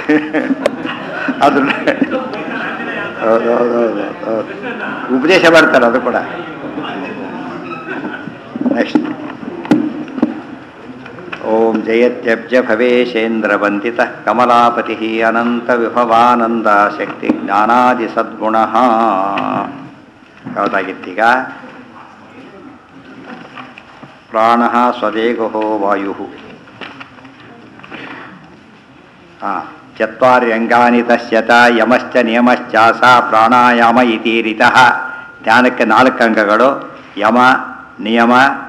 ಅದು ಹೌದು ಹೌದು ಹೌದು ಹೌದು ಉಪದೇಶ ಮಾಡ್ತಾರೆ ಅದು ಕೂಡ ನೆಕ್ಸ್ಟ್ ಓಂ ಜಯತ್ಯಬ್ಜ ಭವೇಶೇಂದ್ರವಂದಿತ ಕಮಲಾಪತಿ ಅನಂತ ವಿಭವಾನಂದ ಶಕ್ತಿ ಜ್ಞಾನಾದಿ ಸದ್ಗುಣ ಯಾವುದಾಗಿತ್ತೀಗ ಪ್ರಾಣ ಸ್ವದೇಗೋ ವಾಯು ಹಾಂ ಚತ್ವಾರ್ಯಂಗಾನಿ ತಸ್ಯತ ಯಮಶ್ಚ ನಿಯಮಶ್ಚಾಸ ಪ್ರಾಣಾಯಾಮ ಇತೀರಿತಃ ಧ್ಯಾನಕ್ಕೆ ನಾಲ್ಕು ಅಂಗಗಳು ಯಮ ನಿಯಮ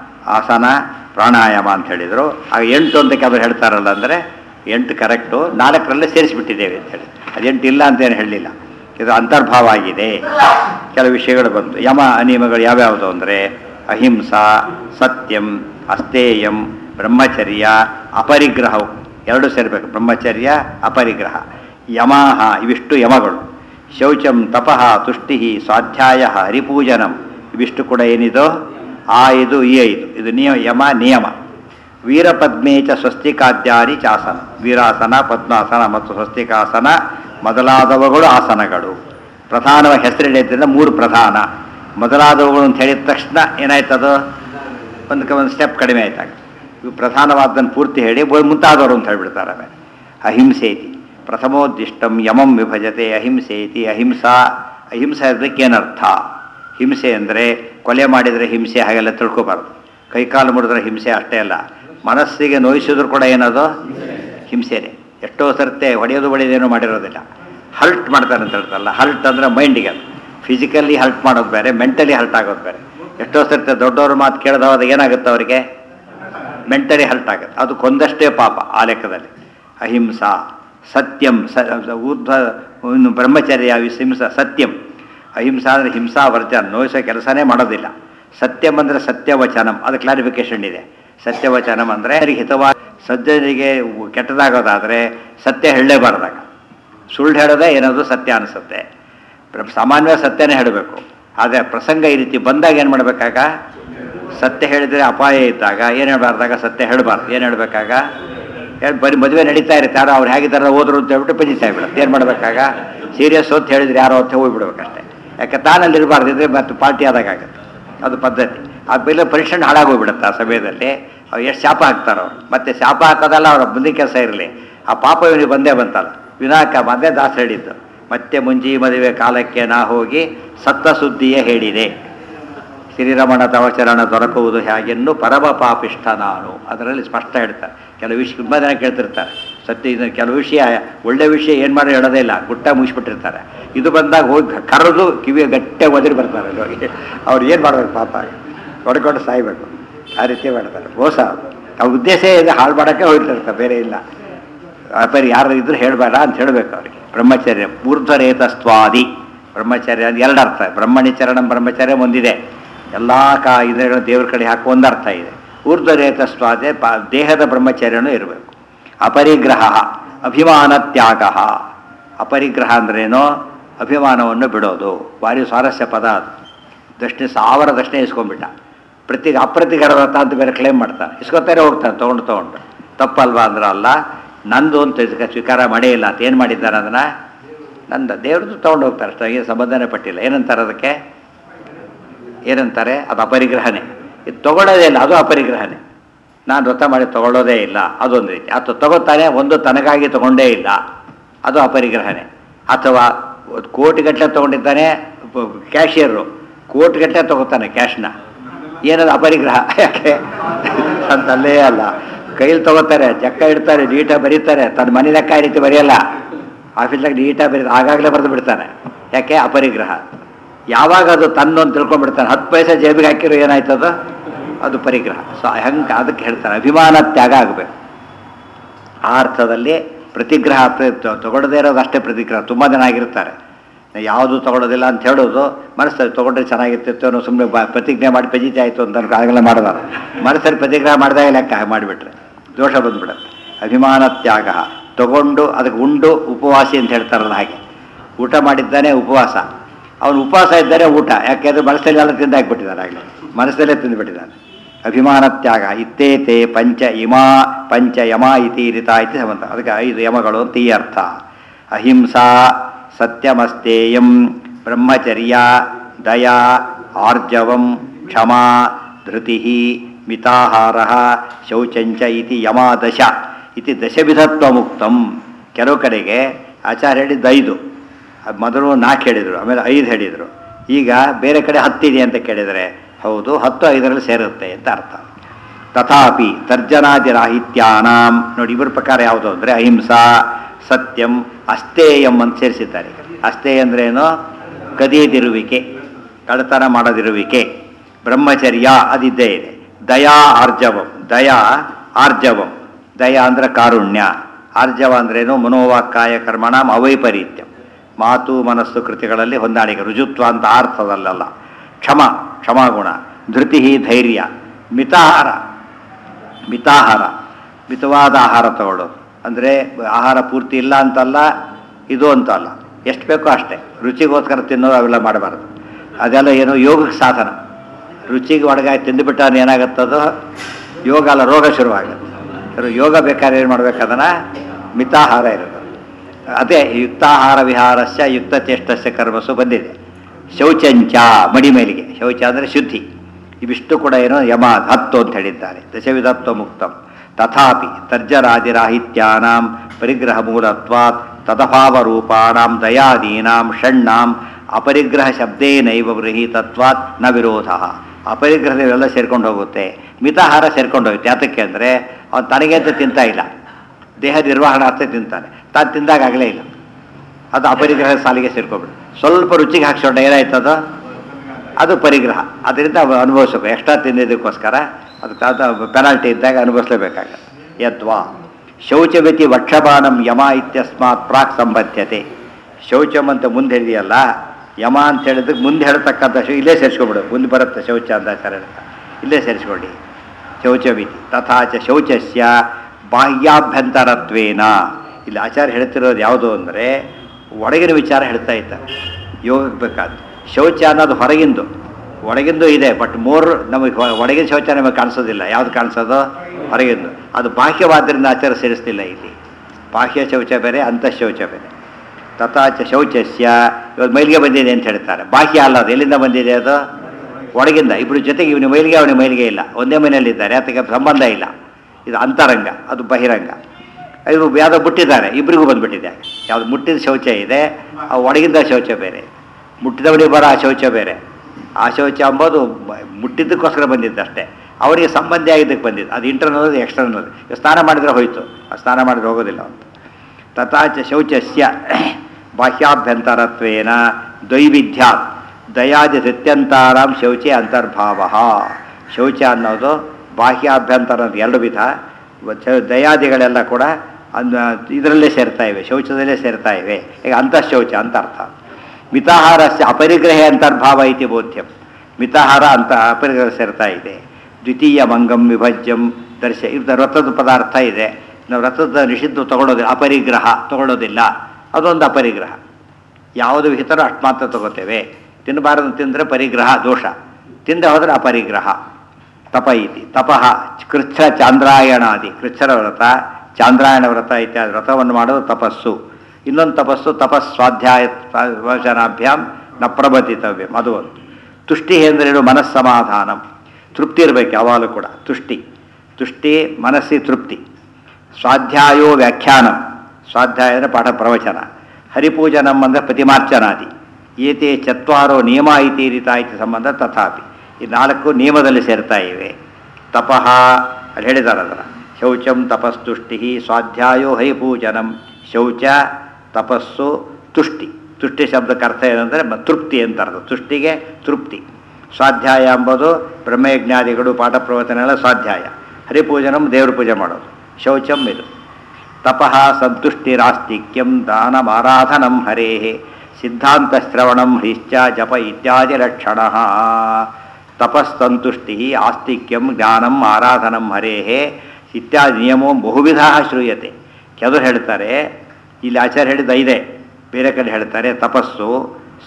ಆಸನ ಪ್ರಾಣಾಯಾಮ ಅಂತ ಹೇಳಿದರು ಆಗ ಎಂಟು ಅಂತ ಕೆಲವರು ಹೇಳ್ತಾರಲ್ಲ ಅಂದರೆ ಎಂಟು ಕರೆಕ್ಟು ನಾಲ್ಕರಲ್ಲೇ ಸೇರಿಸಿಬಿಟ್ಟಿದ್ದೇವೆ ಅಂತ ಹೇಳಿ ಅದು ಎಂಟು ಇಲ್ಲ ಅಂತೇನು ಹೇಳಲಿಲ್ಲ ಇದು ಅಂತರ್ಭಾವ ಆಗಿದೆ ಕೆಲವು ವಿಷಯಗಳು ಬಂತು ಯಮ ನಿಯಮಗಳು ಯಾವ್ಯಾವುದು ಅಂದರೆ ಅಹಿಂಸಾ ಸತ್ಯಂ ಅಸ್ತೇಯಂ ಬ್ರಹ್ಮಚರ್ಯ ಅಪರಿಗ್ರಹವು ಎರಡು ಸೇರಬೇಕು ಬ್ರಹ್ಮಚರ್ಯ ಅಪರಿಗ್ರಹ ಯಮಾಹ ಇವಿಷ್ಟು ಯಮಗಳು ಶೌಚಂ ತಪಃ ತುಷ್ಟಿ ಸ್ವಾಧ್ಯಾಯ ಹರಿಪೂಜನಂ ಇವಿಷ್ಟು ಕೂಡ ಏನಿದು ಆ ಇದು ಈ ಐದು ಇದು ನಿಯ ಯಮ ನಿಯಮ ವೀರಪದ್ಮೇಚ ಸ್ವಸ್ತಿಕಾದ್ಯಾನಿ ಚಾಸನ ವೀರಾಸನ ಪದ್ಮಾಸನ ಮತ್ತು ಸ್ವಸ್ತಿಕಾಸನ ಮೊದಲಾದವುಗಳು ಆಸನಗಳು ಪ್ರಧಾನವಾಗಿ ಹೆಸರಿಡಿದ್ರಿಂದ ಮೂರು ಪ್ರಧಾನ ಮೊದಲಾದವುಗಳು ಅಂತ ಹೇಳಿದ ತಕ್ಷಣ ಏನಾಯ್ತದು ಒಂದು ಕ- ಒಂದು ಸ್ಟೆಪ್ ಕಡಿಮೆ ಆಯ್ತಾಗ ಇವು ಪ್ರಧಾನವಾದ್ದನ್ನು ಪೂರ್ತಿ ಹೇಳಿ ಬ- ಮುಂತಾದವರು ಅಂತ ಹೇಳ್ಬಿಡ್ತಾರೆ ಆಮೇಲೆ ಅಹಿಂಸೇತಿ ಪ್ರಥಮೋದ್ದಿಷ್ಟಂ ಯಮಂ ವಿಭಜತೆ ಅಹಿಂಸೇತಿ ಅಹಿಂಸಾ ಅಹಿಂಸಾ ಇರೋದಕ್ಕೆ ಏನರ್ಥ ಹಿಂಸೆ ಅಂದರೆ ಕೊಲೆ ಮಾಡಿದರೆ ಹಿಂಸೆ ಹಾಗೆಲ್ಲ ತಿಳ್ಕೊಬಾರ್ದು ಕೈಕಾಲು ಮುಡಿದ್ರೆ ಹಿಂಸೆ ಅಷ್ಟೇ ಅಲ್ಲ ಮನಸ್ಸಿಗೆ ನೋಯಿಸಿದ್ರು ಕೂಡ ಏನದು ಹಿಂಸೆನೇ ಎಷ್ಟೋ ಸರ್ತೆ ಹೊಡೆಯೋದು ಬಡಿಯೋದೇನೋ ಮಾಡಿರೋದಿಲ್ಲ ಹಲ್ಟ್ ಮಾಡ್ತಾರೆ ಅಂತ ಹೇಳ್ತಾರಲ್ಲ ಹಲ್ಟ್ ಅಂದರೆ ಮೈಂಡಿಗೆ ಅದು ಫಿಸಿಕಲಿ ಹಲ್ಟ್ ಮಾಡೋದು ಬೇರೆ ಮೆಂಟಲಿ ಹಲ್ಟ್ ಆಗೋದು ಬೇರೆ ಎಷ್ಟೋ ಸರ್ತೆ ದೊಡ್ಡವ್ರ ಮಾತು ಕೇಳಿದವಾಗ ಏನಾಗುತ್ತೆ ಅವರಿಗೆ ಮೆಂಟಲಿ ಹಲ್ಟ್ ಆಗುತ್ತೆ ಅದು ಕೊಂದಷ್ಟೇ ಪಾಪ ಆ ಲೆಕ್ಕದಲ್ಲಿ ಅಹಿಂಸಾ ಸತ್ಯಂ ಸ ಊರ್ಧ್ವ ಇನ್ನು ಬ್ರಹ್ಮಚರ್ಯ ವಿಹಿಂಸ ಸತ್ಯಂ ಅಹಿಂಸಾ ಅಂದರೆ ಹಿಂಸಾ ವರ್ಜನ ನೋಯಿಸೋ ಕೆಲಸನೇ ಮಾಡೋದಿಲ್ಲ ಸತ್ಯಂ ಅಂದರೆ ಸತ್ಯವಚನಂ ಅದು ಕ್ಲಾರಿಫಿಕೇಶನ್ ಇದೆ ಸತ್ಯವಚನಂ ಅಂದರೆ ಹಿತವಾಗಿ ಸಜ್ಜನಿಗೆ ಕೆಟ್ಟದಾಗೋದಾದರೆ ಸತ್ಯ ಹೇಳಲೇಬಾರ್ದಾಗ ಸುಳ್ಳು ಹೇಳೋದೇ ಏನದು ಸತ್ಯ ಅನಿಸುತ್ತೆ ಪ್ರ- ಸಾಮಾನ್ಯವಾಗಿ ಸತ್ಯನೇ ಹೇಳಬೇಕು ಆದರೆ ಪ್ರಸಂಗ ಈ ರೀತಿ ಬಂದಾಗ ಏನು ಮಾಡಬೇಕಾಗ ಸತ್ಯ ಹೇಳಿದರೆ ಅಪಾಯ ಇದ್ದಾಗ ಏನು ಹೇಳಬಾರ್ದಾಗ ಸತ್ಯ ಹೇಳಬಾರ್ದು ಏನು ಹೇಳಬೇಕಾಗ ಹೇಳಿ ಬರೀ ಮದುವೆ ನಡೀತಾ ಇರುತ್ತೆ ಯಾರೋ ಅವ್ರು ಹೇಗಿದ್ದಾರೆ ಹೋದ್ರು ಅಂತ ಹೇಳ್ಬಿಟ್ಟು ಪಜಿತಾ ಬಿಡುತ್ತೆ ಏನು ಮಾಡಬೇಕಾಗ ಸೀರಿಯಸ್ ಹೊತ್ತು ಹೇಳಿದ್ರೆ ಯಾರೋ ಅಂತ ಹೋಗ್ಬಿಡ್ಬೇಕಷ್ಟೇ ಯಾಕೆ ತಾನಲ್ಲಿ ಇರಬಾರ್ದು ಇದ್ರೆ ಮತ್ತೆ ಪಾರ್ಟಿ ಆದಾಗ ಆಗುತ್ತೆ ಅದು ಪದ್ಧತಿ ಆ ಬೆಲೆ ಪರೀಕ್ಷೆ ಹಾಳಾಗೋಗ್ಬಿಡುತ್ತೆ ಆ ಸಮಯದಲ್ಲಿ ಅವ್ರು ಎಷ್ಟು ಶಾಪ ಹಾಕ್ತಾರೆ ಅವ್ರು ಮತ್ತೆ ಶಾಪ ಹಾಕೋದಲ್ಲ ಅವ್ರ ಮುಂದಿನ ಕೆಲಸ ಇರಲಿ ಆ ಪಾಪ ಇವನಿಗೆ ಬಂದೇ ಬಂತಲ್ಲ ವಿನಾಕ ಬಂದೇ ದಾಸ ಹೇಳಿದ್ದು ಮತ್ತೆ ಮುಂಜಿ ಮದುವೆ ಕಾಲಕ್ಕೆ ನಾ ಹೋಗಿ ಸತ್ತ ಸುದ್ದಿಯೇ ಹೇಳಿದೆ ಶ್ರೀರಮಣ ತವಚರಣ ದೊರಕುವುದು ಹೇಗೆನ್ನು ಪರಮ ಪಾಪಿಷ್ಠ ನಾನು ಅದರಲ್ಲಿ ಸ್ಪಷ್ಟ ಹೇಳ್ತಾರೆ ಕೆಲವು ವಿಷಯ ತುಂಬ ಜನ ಕೇಳ್ತಿರ್ತಾರೆ ಸತ್ಯ ಇದು ಕೆಲವು ವಿಷಯ ಒಳ್ಳೆ ವಿಷಯ ಏನು ಮಾಡಿ ಹೇಳೋದೇ ಇಲ್ಲ ಗುಟ್ಟ ಮುಗಿಸ್ಬಿಟ್ಟಿರ್ತಾರೆ ಇದು ಬಂದಾಗ ಹೋಗಿ ಕರೆದು ಕಿವಿ ಗಟ್ಟೆ ಒದರಿ ಬರ್ತಾರೆ ಅಲ್ಲಿ ಹೋಗಿ ಅವ್ರು ಏನು ಮಾಡ್ಬೇಕು ಪಾಪ ಹೊಡ್ಕೊಂಡು ಸಾಯ್ಬೇಕು ಆ ರೀತಿ ಮಾಡ್ತಾರೆ ಮೋಸ ಅವ್ರ ಉದ್ದೇಶ ಇದೆ ಹಾಳು ಮಾಡೋಕ್ಕೆ ಹೋಗ್ತಿರ್ತಾರೆ ಬೇರೆ ಇಲ್ಲ ಬರೀ ಯಾರು ಇದ್ರು ಹೇಳಬೇಡ ಅಂತ ಹೇಳಬೇಕು ಅವ್ರಿಗೆ ಬ್ರಹ್ಮಚರ್ಯ ಊರ್ಧ್ವರೇತಸ್ವಾದಿ ಬ್ರಹ್ಮಚರ್ಯ ಅಂತ ಎರಡು ಅರ್ಥ ಬ್ರಹ್ಮಣಿಚರಣ ಬ್ರಹ್ಮಚರ್ಯ ಒಂದಿದೆ ಎಲ್ಲ ಕಾ ಇಂದ್ರಿಯಗಳು ದೇವ್ರ ಕಡೆ ಹಾಕಿ ಒಂದು ಅರ್ಥ ಇದೆ ಊರ್ಧ್ವರೇತಸ್ವಾದೆ ಪ ದೇಹದ ಬ್ರಹ್ಮಚರ್ಯನೂ ಇರಬೇಕು ಅಪರಿಗ್ರಹ ಅಭಿಮಾನ ತ್ಯಾಗ ಅಪರಿಗ್ರಹ ಅಂದ್ರೇನೋ ಅಭಿಮಾನವನ್ನು ಬಿಡೋದು ಭಾರಿ ಸ್ವಾರಸ್ಯ ಪದ ಅದು ದಕ್ಷಿಣ ಸಾವಿರ ದಕ್ಷಿಣ ಇಸ್ಕೊಂಡ್ಬಿಟ್ಟ ಪ್ರತಿ ಅಪ್ರತಿಗರತ ಅಂತ ಬೇರೆ ಕ್ಲೇಮ್ ಮಾಡ್ತಾನೆ ಇಸ್ಕೊತಾರೆ ಹೋಗ್ತಾನೆ ತೊಗೊಂಡು ತೊಗೊಂಡು ತಪ್ಪಲ್ವಾ ಅಂದ್ರೆ ಅಲ್ಲ ನಂದು ಅಂತ ಇದಕ್ಕೆ ಸ್ವೀಕಾರ ಮಾಡೇ ಇಲ್ಲ ಅಂತ ಏನು ಮಾಡಿದ್ದಾರೆ ಅದನ್ನು ನಂದು ದೇವ್ರದ್ದು ತೊಗೊಂಡು ಹೋಗ್ತಾರೆ ಅಷ್ಟೇ ಏನು ಸಂಬಂಧನೇ ಪಟ್ಟಿಲ್ಲ ಏನಂತಾರೆ ಅದಕ್ಕೆ ಏನಂತಾರೆ ಅದು ಅಪರಿಗ್ರಹಣೆ ಇದು ತಗೊಳ್ಳೋದೇ ಇಲ್ಲ ಅದು ಅಪರಿಗ್ರಹಣೆ ನಾನು ವ್ರತ ಮಾಡಿ ತಗೊಳ್ಳೋದೇ ಇಲ್ಲ ಅದೊಂದು ರೀತಿ ಅಥವಾ ತಗೋತಾನೆ ಒಂದು ತನಗಾಗಿ ತಗೊಂಡೇ ಇಲ್ಲ ಅದು ಅಪರಿಗ್ರಹಣೆ ಅಥವಾ ಒಂದು ಕೋಟಿಗಟ್ಟಲೆ ತೊಗೊಂಡಿದ್ದಾನೆ ಕ್ಯಾಶಿಯರು ಕೋಟಿಗಟ್ಟಲೆ ತಗೋತಾನೆ ಕ್ಯಾಶ್ನ ಏನದು ಅಪರಿಗ್ರಹ ಯಾಕೆ ಅಂತಲ್ಲೇ ಅಲ್ಲ ಕೈಲಿ ತಗೋತಾರೆ ಚೆಕ್ಕ ಇಡ್ತಾರೆ ನೀಟಾಗಿ ಬರೀತಾರೆ ತನ್ನ ಮನೆ ಲೆಕ್ಕ ಈ ರೀತಿ ಬರೆಯಲ್ಲ ಆಫೀಸ್ನಾಗ ನೀಟಾಗಿ ಬರೀ ಆಗಾಗಲೇ ಬರೆದು ಬಿಡ್ತಾನೆ ಯಾಕೆ ಅಪರಿಗ್ರಹ ಯಾವಾಗ ಅದು ತನ್ನು ಅಂತ ತಿಳ್ಕೊಂಡ್ಬಿಡ್ತಾನೆ ಹತ್ತು ಪೈಸೆ ಜೇಬಿಗೆ ಹಾಕಿರೋ ಏನಾಯ್ತದ ಅದು ಪರಿಗ್ರಹ ಸೊ ಹಂಗೆ ಅದಕ್ಕೆ ಹೇಳ್ತಾರೆ ಅಭಿಮಾನ ತ್ಯಾಗ ಆಗಬೇಕು ಆ ಅರ್ಥದಲ್ಲಿ ಪ್ರತಿಗ್ರಹ ಪ್ರ- ತ- ತಗೊಳ್ಳದೇ ಇರೋದು ಅಷ್ಟೇ ಪ್ರತಿಗ್ರಹ ತುಂಬ ಜನ ಆಗಿರ್ತಾರೆ ಯಾವುದು ತಗೊಳ್ಳೋದಿಲ್ಲ ಅಂತ ಹೇಳೋದು ಮನಸ್ಸಲ್ಲಿ ತೊಗೊಂಡ್ರೆ ಚೆನ್ನಾಗಿರ್ತಿತ್ತು ಅನ್ನೋ ಸುಮ್ಮನೆ ಬ ಪ್ರತಿಜ್ಞೆ ಮಾಡಿ ಪಜಿತಿ ಆಯಿತು ಅಂತ ಆಗಲ್ಲ ಮಾಡಿದಾರೆ ಮನಸ್ಸಲ್ಲಿ ಪ್ರತಿಗ್ರಹ ಮಾಡಿದಾಗ ಲೆಕ್ಕ ಹಾಗೆ ಮಾಡಿಬಿಟ್ರೆ ದೋಷ ಬಂದ್ಬಿಡುತ್ತೆ ಅಭಿಮಾನ ತ್ಯಾಗ ತಗೊಂಡು ಅದಕ್ಕೆ ಉಂಡು ಉಪವಾಸಿ ಅಂತ ಹೇಳ್ತಾರಲ್ಲ ಹಾಗೆ ಊಟ ಮಾಡಿದ್ದಾನೆ ಉಪವಾಸ ಅವನು ಉಪವಾಸ ಇದ್ದರೆ ಊಟ ಯಾಕೆಂದ್ರೆ ಮನಸ್ಸಲ್ಲಿ ಎಲ್ಲ ತಿಂದು ಹಾಕ್ಬಿಟ್ಟಿದ್ದಾನೆ ಆಗಲೇ ಮನಸ್ಸಲ್ಲೇ ತಿಂದುಬಿಟ್ಟಿದ್ದಾನೆ ಅಭಿಮಾನತ್ಯಾಗ ಇತ್ತೇತೆ ಪಂಚ ಇಮಾ ಪಂಚ ಯಮ ಇತಿ ರಿತ ಇತಿ ಸಂಬಂಧ ಅದಕ್ಕೆ ಐದು ಯಮಗಳು ಅಂತ ಈ ಅರ್ಥ ಅಹಿಂಸಾ ಸತ್ಯಮಸ್ತೇಯಂ ಬ್ರಹ್ಮಚರ್ಯ ದಯಾ ಆರ್ಜವಂ ಕ್ಷಮಾ ಧೃತಿ ಮಿತಾಹಾರ ಶೌಚಂಚ ಇತಿ ಯಮಾದಶ ಇತಿ ದಶವಿಧತ್ವ ಮುಕ್ತಂ ಕೆಲವು ಕಡೆಗೆ ಆಚಾರ್ಯ ಹೇಳಿದ್ದು ಐದು ಅದ್ ಮೊದಲು ನಾಲ್ಕು ಹೇಳಿದರು ಆಮೇಲೆ ಐದು ಹೇಳಿದರು ಈಗ ಬೇರೆ ಕಡೆ ಹತ್ತಿದೆ ಅಂತ ಕೇಳಿದರೆ ಹೌದು ಹತ್ತು ಐದರಲ್ಲಿ ಸೇರುತ್ತೆ ಅಂತ ಅರ್ಥ ತಥಾಪಿ ತರ್ಜನಾದಿರಾಹಿತ್ಯಾನಾಂ ನೋಡಿ ಇಬ್ಬರ ಪ್ರಕಾರ ಯಾವುದು ಅಂದರೆ ಅಹಿಂಸಾ ಸತ್ಯಂ ಅಸ್ತೇಯಂ ಅಂತ ಸೇರಿಸಿದ್ದಾರೆ ಅಸ್ತೇಯ ಅಂದ್ರೇನು ಗದಿಯದಿರುವಿಕೆ ಕಳ್ಳತನ ಮಾಡದಿರುವಿಕೆ ಬ್ರಹ್ಮಚರ್ಯ ಅದಿದ್ದೇ ಇದೆ ದಯಾ ಆರ್ಜವಂ ದಯಾ ಆರ್ಜವಂ ದಯಾ ಅಂದ್ರೆ ಕಾರುಣ್ಯ ಆರ್ಜವ ಅಂದ್ರೇನು ಮನೋವಾಕ್ಕಾಯ ಕರ್ಮಣಾಂ ಅವೈಪರೀತ್ಯಂ ಮಾತು ಮನಸ್ಸು ಕೃತಿಗಳಲ್ಲಿ ಹೊಂದಾಣಿಕೆ ರುಜುತ್ವ ಅಂತ ಆ ಅರ್ಥದಲ್ಲಲ್ಲ ಕ್ಷಮ ಕ್ಷಮಾಗುಣ ಧೃತಿ ಧೈರ್ಯ ಮಿತಾಹಾರ ಮಿತಾಹಾರ ಮಿತವಾದ ಆಹಾರ ತಗೊಳ್ಳೋದು ಅಂದರೆ ಆಹಾರ ಪೂರ್ತಿ ಇಲ್ಲ ಅಂತಲ್ಲ ಇದು ಅಂತ ಅಲ್ಲ ಎಷ್ಟು ಬೇಕೋ ಅಷ್ಟೇ ರುಚಿಗೋಸ್ಕರ ತಿನ್ನೋದು ಅವೆಲ್ಲ ಮಾಡಬಾರ್ದು ಅದೆಲ್ಲ ಏನು ಯೋಗಕ್ಕೆ ಸಾಧನ ರುಚಿಗೆ ಒಳಗಾಗಿ ತಿಂದುಬಿಟ್ಟ ಏನಾಗುತ್ತದೋ ಯೋಗ ಅಲ್ಲ ರೋಗ ಶುರುವಾಗುತ್ತೆ ಇವರು ಯೋಗ ಬೇಕಾದ್ರೆ ಏನು ಮಾಡ್ಬೇಕು ಅದನ್ನು ಮಿತಾಹಾರ ಇರೋದು ಅದೇ ಯುಕ್ತಾಹಾರ ವಿಹಾರಸ್ಯ ಯುಕ್ತ ಚೇಷ್ಟಸ್ಯ ಕರ್ಮಸು ಬಂದಿದೆ ಶೌಚಂಚ ಮಡಿ ಮೇಲಿಗೆ ಶೌಚ ಅಂದರೆ ಶುದ್ಧಿ ಇವಿಷ್ಟು ಕೂಡ ಏನೋ ಯಮ ಹತ್ತು ಅಂತ ಹೇಳಿದ್ದಾರೆ ದಶವಿಧತ್ವ ಮುಕ್ತಂ ತಥಾಪಿ ತರ್ಜರಾದಿರಾಹಿತ್ಯಾನಾಂ ಪರಿಗ್ರಹ ಮೂಲತ್ವಾತ್ ತದಭಾವ ರೂಪಾಣಾಂ ದಯಾದೀನಾಂ ಷಣ್ಣಾಂ ಅಪರಿಗ್ರಹ ಶಬ್ದೇನೈವ ಗೃಹೀತತ್ವಾತ್ ನ ವಿರೋಧ ಅಪರಿಗ್ರಹದವೆಲ್ಲ ಸೇರ್ಕೊಂಡು ಹೋಗುತ್ತೆ ಮಿತಾಹಾರ ಸೇರ್ಕೊಂಡು ಹೋಗುತ್ತೆ ಯಾತಕ್ಕೆ ಅಂದರೆ ಅವನು ತನಗೆ ಅಂತ ತಿಂತಾ ಇಲ್ಲ ದೇಹ ನಿರ್ವಹಣಾರ್ಥ ತಿಂತಾನೆ ತಾನು ತಿಂದಾಗ ಆಗಲೇ ಇಲ್ಲ ಅದು ಅಪರಿಗ್ರಹ ಸಾಲಿಗೆ ಸೇರ್ಕೊಬಿಡು ಸ್ವಲ್ಪ ರುಚಿಗೆ ಹಾಕ್ಸ್ಕೊಂಡ ಏನಾಯ್ತದು ಅದು ಪರಿಗ್ರಹ ಅದರಿಂದ ಅವ ಅನುಭವಿಸ್ಬೇಕು ಎಕ್ಸ್ಟ್ರಾ ತಿಂದಿದ್ದಕ್ಕೋಸ್ಕರ ಅದು ಪೆನಾಲ್ಟಿ ಇದ್ದಾಗ ಅನುಭವಿಸ್ಲೇಬೇಕಾಗತ್ತೆ ಯದ್ವಾ ಶೌಚವ್ಯತಿ ವಕ್ಷಪಾನಂ ಯಮ ಇತ್ಯಸ್ಮಾತ್ ಪ್ರಾಕ್ ಸಂಬದ್ಧತೆ ಶೌಚಂ ಅಂತ ಮುಂದೆ ಹೇಳಿದೆಯಲ್ಲ ಯಮ ಅಂತ ಹೇಳಿದಕ್ಕೆ ಮುಂದೆ ಹೇಳ್ತಕ್ಕಂಥ ಶೌ ಇಲ್ಲೇ ಸೇರಿಸ್ಕೊಬಿಡು ಮುಂದೆ ಬರುತ್ತೆ ಶೌಚ ಅಂತ ಆಚಾರ್ಯ ಹೇಳ್ತಾರೆ. ಇಲ್ಲೇ ಸೇರಿಸ್ಕೊಳ್ಳಿ ಶೌಚವಿತಿ ತಥಾಚ ಶೌಚಸ್ಯ ಬಾಹ್ಯಾಭ್ಯಂತರತ್ವೇನ ಇಲ್ಲಿ ಆಚಾರ್ಯ ಹೇಳ್ತಿರೋದು ಯಾವುದು ಅಂದರೆ ಒಳಗಿನ ವಿಚಾರ ಹೇಳ್ತಾ ಇದ್ದಾರೆ ಯೋಗಕ್ಕೆ ಬೇಕಾದ ಶೌಚ ಅನ್ನೋದು ಹೊರಗಿಂದು ಒಳಗಿಂದು ಇದೆ ಬಟ್ ಮೋರ್ ನಮಗೆ ಹೊ- ಒಳಗಿನ ಶೌಚ ನಮಗೆ ಕಾಣಿಸೋದಿಲ್ಲ ಯಾವ್ದು ಕಾಣಿಸೋದು ಹೊರಗಿಂದು ಅದು ಬಾಹ್ಯವಾದ್ರಿಂದ ಆಚಾರ ಸೇರಿಸ್ತಿಲ್ಲ ಇಲ್ಲಿ ಬಾಹ್ಯ ಶೌಚ ಬೇರೆ ಅಂತಃಶೌಚ ಬೇರೆ ತಥಾಚ ಶೌಚಸ್ಯ ಇವತ್ತು ಮೈಲಿಗೆ ಬಂದಿದೆ ಅಂತ ಹೇಳ್ತಾರೆ ಬಾಹ್ಯ ಅಲ್ಲ ಅದು ಎಲ್ಲಿಂದ ಬಂದಿದೆ ಅದು ಒಳಗಿಂದ ಇಬ್ಬರು ಜೊತೆಗೆ ಇವನು ಮೈಲಿಗೆ ಅವನಿಗೆ ಮೈಲಿಗೆ ಇಲ್ಲ ಒಂದೇ ಮನೆಯಲ್ಲಿದ್ದಾರೆ ಅದಕ್ಕೆ ಸಂಬಂಧ ಇಲ್ಲ ಇದು ಅಂತರಂಗ ಅದು ಬಹಿರಂಗ ಇವರು ಯಾವುದೋ ಮುಟ್ಟಿದ್ದಾರೆ ಇಬ್ಬರಿಗೂ ಬಂದ್ಬಿಟ್ಟಿದೆ ಯಾವುದು ಮುಟ್ಟಿದ ಶೌಚ ಇದೆ ಆ ಒಳಗಿಂದ ಶೌಚ ಬೇರೆ ಮುಟ್ಟಿದವನಿಗೆ ಬರೋ ಆ ಶೌಚ ಬೇರೆ ಆ ಶೌಚ ಅಂಬೋದು ಬ- ಮುಟ್ಟಿದ್ದಕ್ಕೋಸ್ಕರ ಬಂದಿದ್ದಷ್ಟೇ ಅವರಿಗೆ ಸಂಬಂಧಿ ಆಗಿದ್ದಕ್ಕೆ ಬಂದಿದ್ದು ಅದು ಇಂಟರ್ನಲ್ ಎಕ್ಸ್ಟರ್ನಲ್ ಸ್ನಾನ ಮಾಡಿದ್ರೆ ಹೋಯ್ತು ಆ ಸ್ನಾನ ಮಾಡಿದ್ರೆ ಹೋಗೋದಿಲ್ಲ ಅಂತ ತಥಾಚ ಶೌಚಸ್ಯ ಬಾಹ್ಯಾಭ್ಯಂತರತ್ವೇನ ದ್ವೈವಿಧ್ಯಾತ್ ದಯಾದಿ ಸತ್ಯಂತಾರಾಂ ಶೌಚೆ ಅಂತರ್ಭಾವ ಶೌಚ ಅನ್ನೋದು ಬಾಹ್ಯಾಭ್ಯಂತರ ಅಂತ ಎರಡು ವಿಧ ವ- ದಯಾದಿಗಳೆಲ್ಲ ಕೂಡ ಇದರಲ್ಲೇ ಸೇರ್ತಾ ಇವೆ ಶೌಚದಲ್ಲೇ ಸೇರ್ತಾ ಇವೆ ಈಗ ಅಂತಃಶೌಚ ಅಂತ ಅರ್ಥ ಮಿತಾಹಾರಸ್ಯ ಅಪರಿಗ್ರಹೇ ಅಂತರ್ಭಾವ ಇತಿ ಬೋಧ್ಯಂ ಮಿತಾಹಾರ ಅಂತ ಅಪರಿಗ್ರಹ ಸೇರ್ತಾ ಇದೆ ದ್ವಿತೀಯ ಮಂಗಂ ವಿಭಜ್ಯಂ ದರ್ಶ ಇದು ವ್ರತದ ಪದಾರ್ಥ ಇದೆ ನಾವು ವ್ರತದ ನಿಷಿದ್ಧ ತಗೊಳ್ಳೋದಿಲ್ಲ ಅಪರಿಗ್ರಹ ತಗೊಳ್ಳೋದಿಲ್ಲ ಅದೊಂದು ಅಪರಿಗ್ರಹ ಯಾವುದು ವಿಹಿತರೋ ಅಷ್ಟು ಮಾತ್ರ ತಗೋತೇವೆ ತಿನ್ನಬಾರದು ತಿಂದರೆ ಪರಿಗ್ರಹ ದೋಷ ತಿಂದ ಹೋದರೆ ಅಪರಿಗ್ರಹ ತಪ ಇತಿ ತಪಃ ಕೃಚ್ಛ ಚಾಂದ್ರಾಯಣಾದಿ ಕೃಚ್ಛರ ವ್ರತ ಚಾಂದ್ರಾಯಣ ವ್ರತ ಇತ್ಯಾದಿ ವ್ರತವನ್ನು ಮಾಡೋದು ತಪಸ್ಸು ಇನ್ನೊಂದು ತಪಸ್ಸು ತಪಸ್ವಾಧ್ಯಾಯ ವಚನಾಭ್ಯಾಂ ನ ಪ್ರಬಂಧಿತವ್ಯಂ ಅದು ಒಂದು ತುಷ್ಟಿ ಎಂದ್ರೇನು ಮನಸ್ಸಮಾಧಾನಂ ತೃಪ್ತಿ ಇರಬೇಕು ಯಾವಾಗಲೂ ಕೂಡ ತುಷ್ಟಿ ತುಷ್ಟಿ ಮನಸ್ಸಿ ತೃಪ್ತಿ ಸ್ವಾಧ್ಯಾಯೋ ವ್ಯಾಖ್ಯಾನಂ ಸ್ವಾಧ್ಯಾಯ ಅಂದರೆ ಪಾಠ ಪ್ರವಚನ ಹರಿಪೂಜನಂ ಅಂದರೆ ಪ್ರತಿಮಾರ್ಚನಾದಿ ಏತೆ ಚತ್ವಾರೋ ನಿಯಮ ಇತಿ ರೀತ ಇತಿ ಸಂಬಂಧ ತಥಾಪಿ ಈ ನಾಲ್ಕು ನಿಯಮದಲ್ಲಿ ಸೇರ್ತಾ ಇವೆ ತಪಃ ಅಲ್ಲಿ ಹೇಳಿದ್ದಾರೆ ಅದರ ಶೌಚಂ ತಪಸ್ತುಷ್ಟಿ ಸ್ವಾಧ್ಯಾಯೋ ಹರಿಪೂಜನಂ ಶೌಚ ತಪಸ್ಸು ತುಷ್ಟಿ ತುಷ್ಟಿ ಶಬ್ದಕ್ಕೆ ಅರ್ಥ ಏನಂದರೆ ಮ- ತೃಪ್ತಿ ಅಂತ ಅರ್ಥ ತುಷ್ಟಿಗೆ ತೃಪ್ತಿ ಸ್ವಾಧ್ಯಾಯ ಎಂಬುದು ಬ್ರಹ್ಮಯಜ್ಞಾದಿಗಳು ಪಾಠ ಪ್ರವಚನ ಎಲ್ಲ ಸ್ವಾಧ್ಯಾಯ ಹರಿಪೂಜನಂ ದೇವ್ರ ಪೂಜೆ ಮಾಡೋದು ಶೌಚಂ ಇದು ತಪಃ ಸಂತುಷ್ಟಿರಾಸ್ತಿಕ್ಯಂ ದಾನಮಾರಾಧನಂ ಹರೇ ಸಿದ್ಧಾಂತಶ್ರವಣಂ ಹ್ರಿಶ್ಚ ಜಪ ಇತ್ಯಾದಿ ಲಕ್ಷಣ ತಪಸ್ಸಂತುಷ್ಟಿ ಆಸ್ತಿಕ್ಯಂ ಜ್ಞಾನಂ ಆರಾಧನಂ ಹರೇ ಇತ್ಯಾದಿ ನಿಯಮೋ ಬಹುವಿಧ ಶ್ರೂಯತೆ ಕೆಲವರು ಹೇಳ್ತಾರೆ ಇಲ್ಲಿ ಆಚಾರ್ಯ ಹೇಳಿದ ಇದೆ ಬೇರೆ ಕಡೆ ಹೇಳ್ತಾರೆ ತಪಸ್ಸು